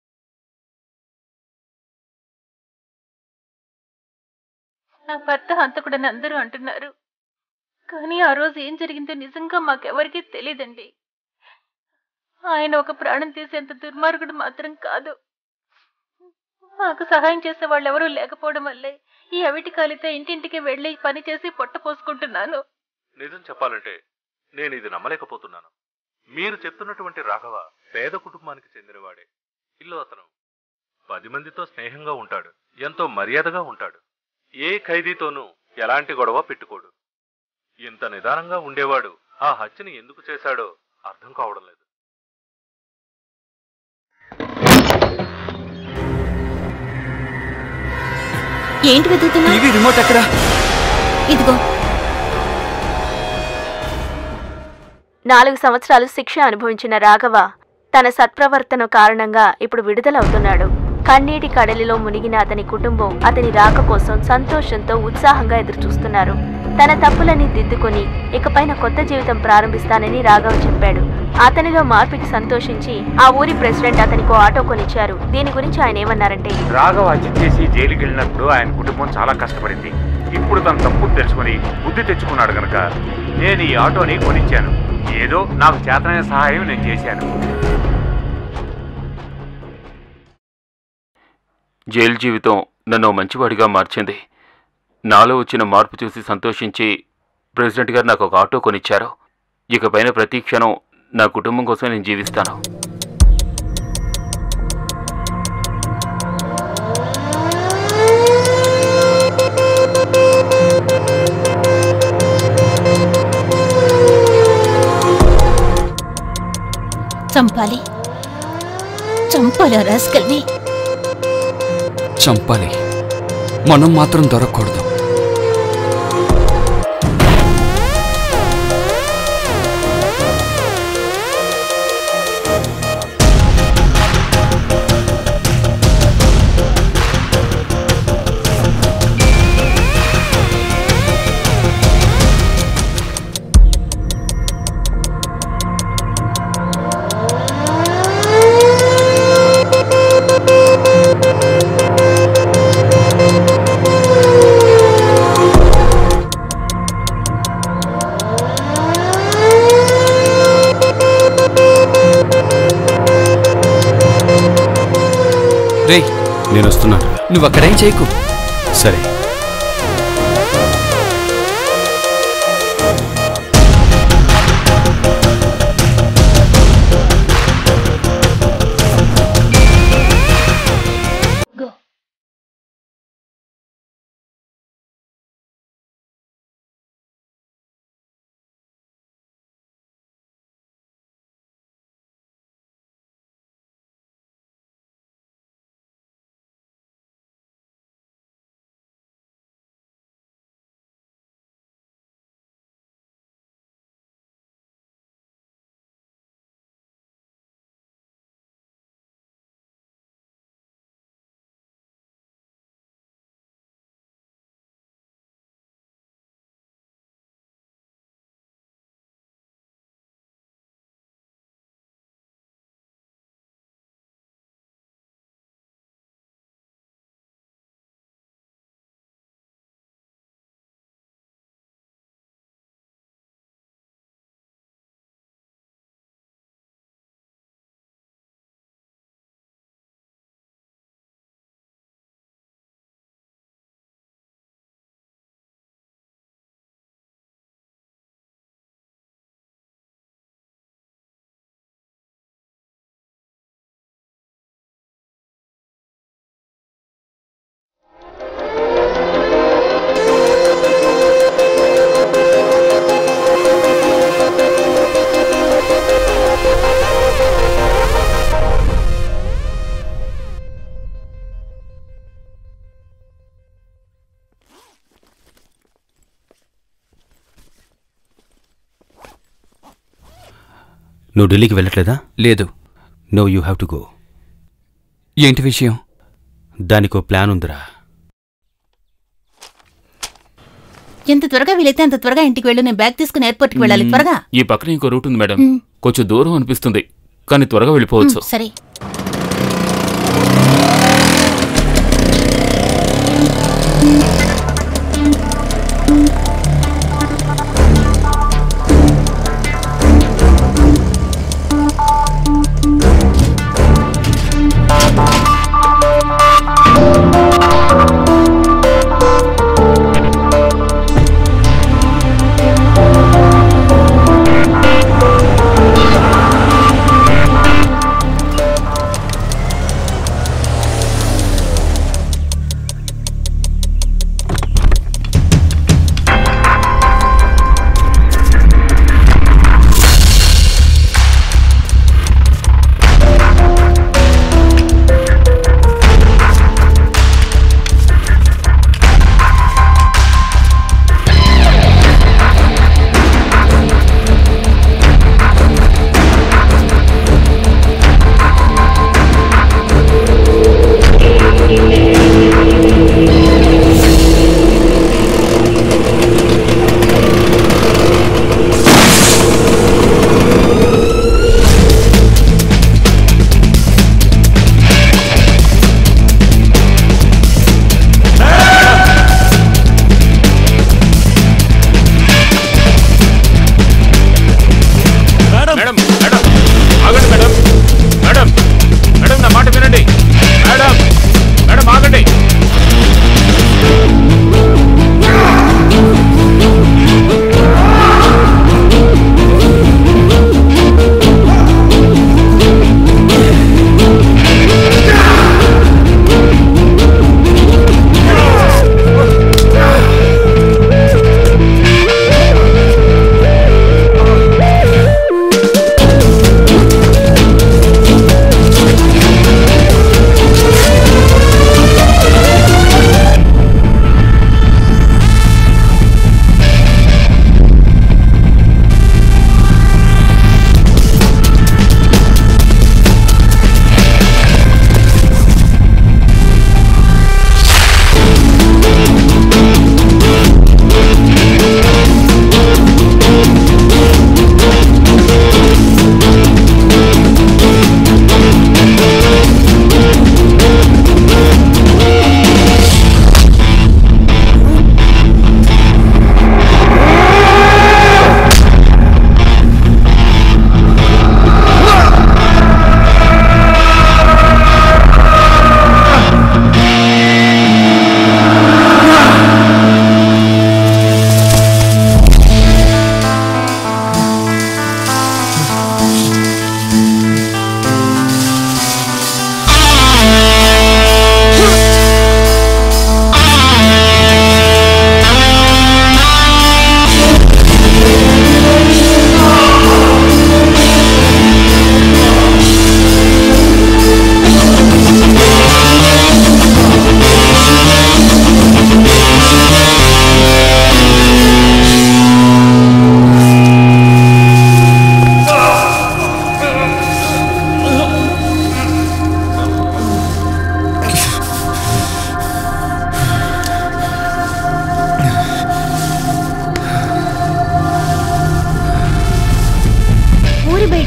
S6: నా భర్త హంతకుడని అందరూ అంటున్నారు కానీ ఆ రోజు ఏం జరిగిందో నిజంగా మాకెవరికీ తెలియదండి ఆయన ఒక ప్రాణం తీసేంత దుర్మార్గుడు మాత్రం కాదు మాకు సహాయం చేసే వాళ్ళు ఎవరూ లేకపోవడం వల్లే ఈ అవిటి కాలితో ఇంటింటికి వెళ్ళి పని చేసి పొట్ట పోసుకుంటున్నాను
S5: నిజం చెప్పాలంటే నేను ఇది నమ్మలేకపోతున్నాను మీరు చెప్తున్నటువంటి రాఘవ పేద కుటుంబానికి చెందినవాడే ఇల్లు అతను పది మందితో స్నేహంగా ఉంటాడు ఎంతో మర్యాదగా ఉంటాడు ఏ ఖైదీతోనూ ఎలాంటి గొడవ పెట్టుకోడు ఇంత నిదానంగా ఉండేవాడు ఆ హత్యని ఎందుకు చేశాడో అర్థం కావడం లేదు
S6: ఏంటి వెతుకుతున్నా
S1: టీవీ రిమోట్ ఎక్కడా
S6: ఇదిగో
S2: నాలుగు సంవత్సరాలు శిక్ష అనుభవించిన రాఘవ తన సత్ప్రవర్తన కారణంగా ఇప్పుడు విడుదలవుతున్నాడు కన్నీటి కడలిలో మునిగిన అతని కుటుంబం అతని రాక కోసం సంతోషంతో ఉత్సాహంగా ఎదురుచూస్తున్నారు తన తప్పులని దిద్దుకొని ఇకపైన కొత్త జీవితం ప్రారంభిస్తానని రాఘవ చెప్పాడు అతనిలో మార్పుకి సంతోషించి ఆ ఊరి ప్రెసిడెంట్ అతనికి ఓ ఆటో కొనిచ్చారు దీని గురించి ఆయన ఏమన్నారంటే
S10: రాఘవ హత్య చేసి జైలుకి వెళ్ళినప్పుడు ఆయన కుటుంబం చాలా కష్టపడింది ఇప్పుడు తన తప్పు తెలుసుకుని బుద్ధి తెచ్చుకున్నాడు గనక నేను ఈ ఆటోని కొనిచ్చాను ఏదో నాకు చేతనైన సహాయం నేను చేశాను
S3: జైలు జీవితం నన్ను ఓ మంచివాడిగా మార్చింది నాలో వచ్చిన మార్పు చూసి సంతోషించి ప్రెసిడెంట్ గారు నాకు ఒక ఆటో కొనిచ్చారు ఇకపైన ప్రతి క్షణం నా కుటుంబం కోసం నేను జీవిస్తాను
S6: చంపాలి చంపాలి ఆ రాస్కల్ని
S1: చంపాలి మనం మాత్రం దొరకకూడదు రేయ్
S4: నేను వస్తున్నాను
S1: నువ్వు అక్కడేం చేయకు
S4: సరే నువ్వు ఢిల్లీకి వెళ్ళట్లేదా
S1: లేదు
S4: no you have to go
S1: ఏంటి విషయం
S4: దానికో ప్లాన్ ఉందిరా
S6: ఎంత త్వరగా వీలైతే అంత త్వరగా ఇంటికి వెళ్ళు నేను బ్యాగ్ తీసుకుని ఎయిర్పోర్ట్కి వెళ్ళాలి త్వరగా
S3: ఈ పక్కన ఇంకో రూట్ ఉంది మేడం
S6: మ్.
S3: కొంచెం దూరం అనిపిస్తుంది కానీ త్వరగా వెళ్ళిపోవచ్చు
S6: ఉమ్, సరే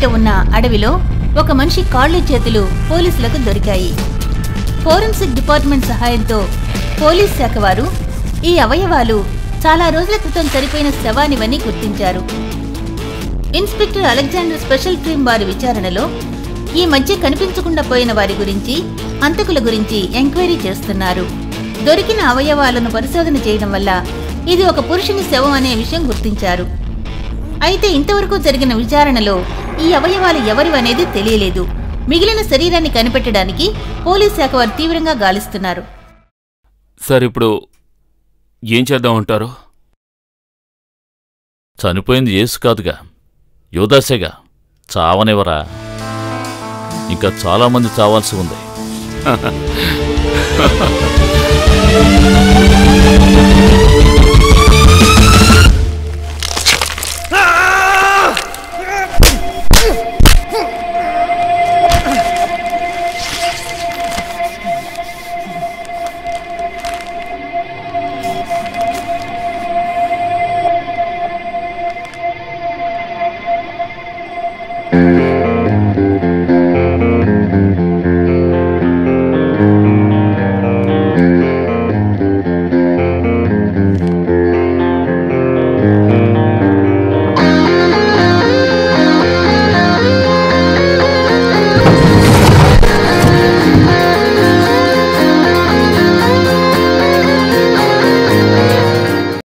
S6: బయట ఉన్న అడవిలో ఒక మనిషి కాళ్ళు చేతులు పోలీసులకు దొరికాయి ఫోరెన్సిక్ డిపార్ట్మెంట్ సహాయంతో పోలీస్ శాఖ వారు ఈ అవయవాలు చాలా రోజుల క్రితం చనిపోయిన శవానివని గుర్తించారు ఇన్స్పెక్టర్ అలెగ్జాండర్ స్పెషల్ టీం వారి విచారణలో ఈ మధ్య కనిపించకుండా పోయిన వారి గురించి హంతకుల గురించి ఎంక్వైరీ చేస్తున్నారు దొరికిన అవయవాలను పరిశోధన చేయడం వల్ల ఇది ఒక పురుషుని శవం అనే విషయం గుర్తించారు అయితే ఇంతవరకు జరిగిన విచారణలో ఈ అవయవాలు ఎవరివనేది తెలియలేదు మిగిలిన శరీరాన్ని కనిపెట్టడానికి పోలీస్ శాఖ వారు తీవ్రంగా గాలిస్తున్నారు
S3: సార్ ఇప్పుడు ఏం చేద్దామంటారు
S8: చనిపోయింది యేసు కాదుగా యోదాసేగా చావనివరా ఇంకా చాలామంది చావాల్సి ఉంది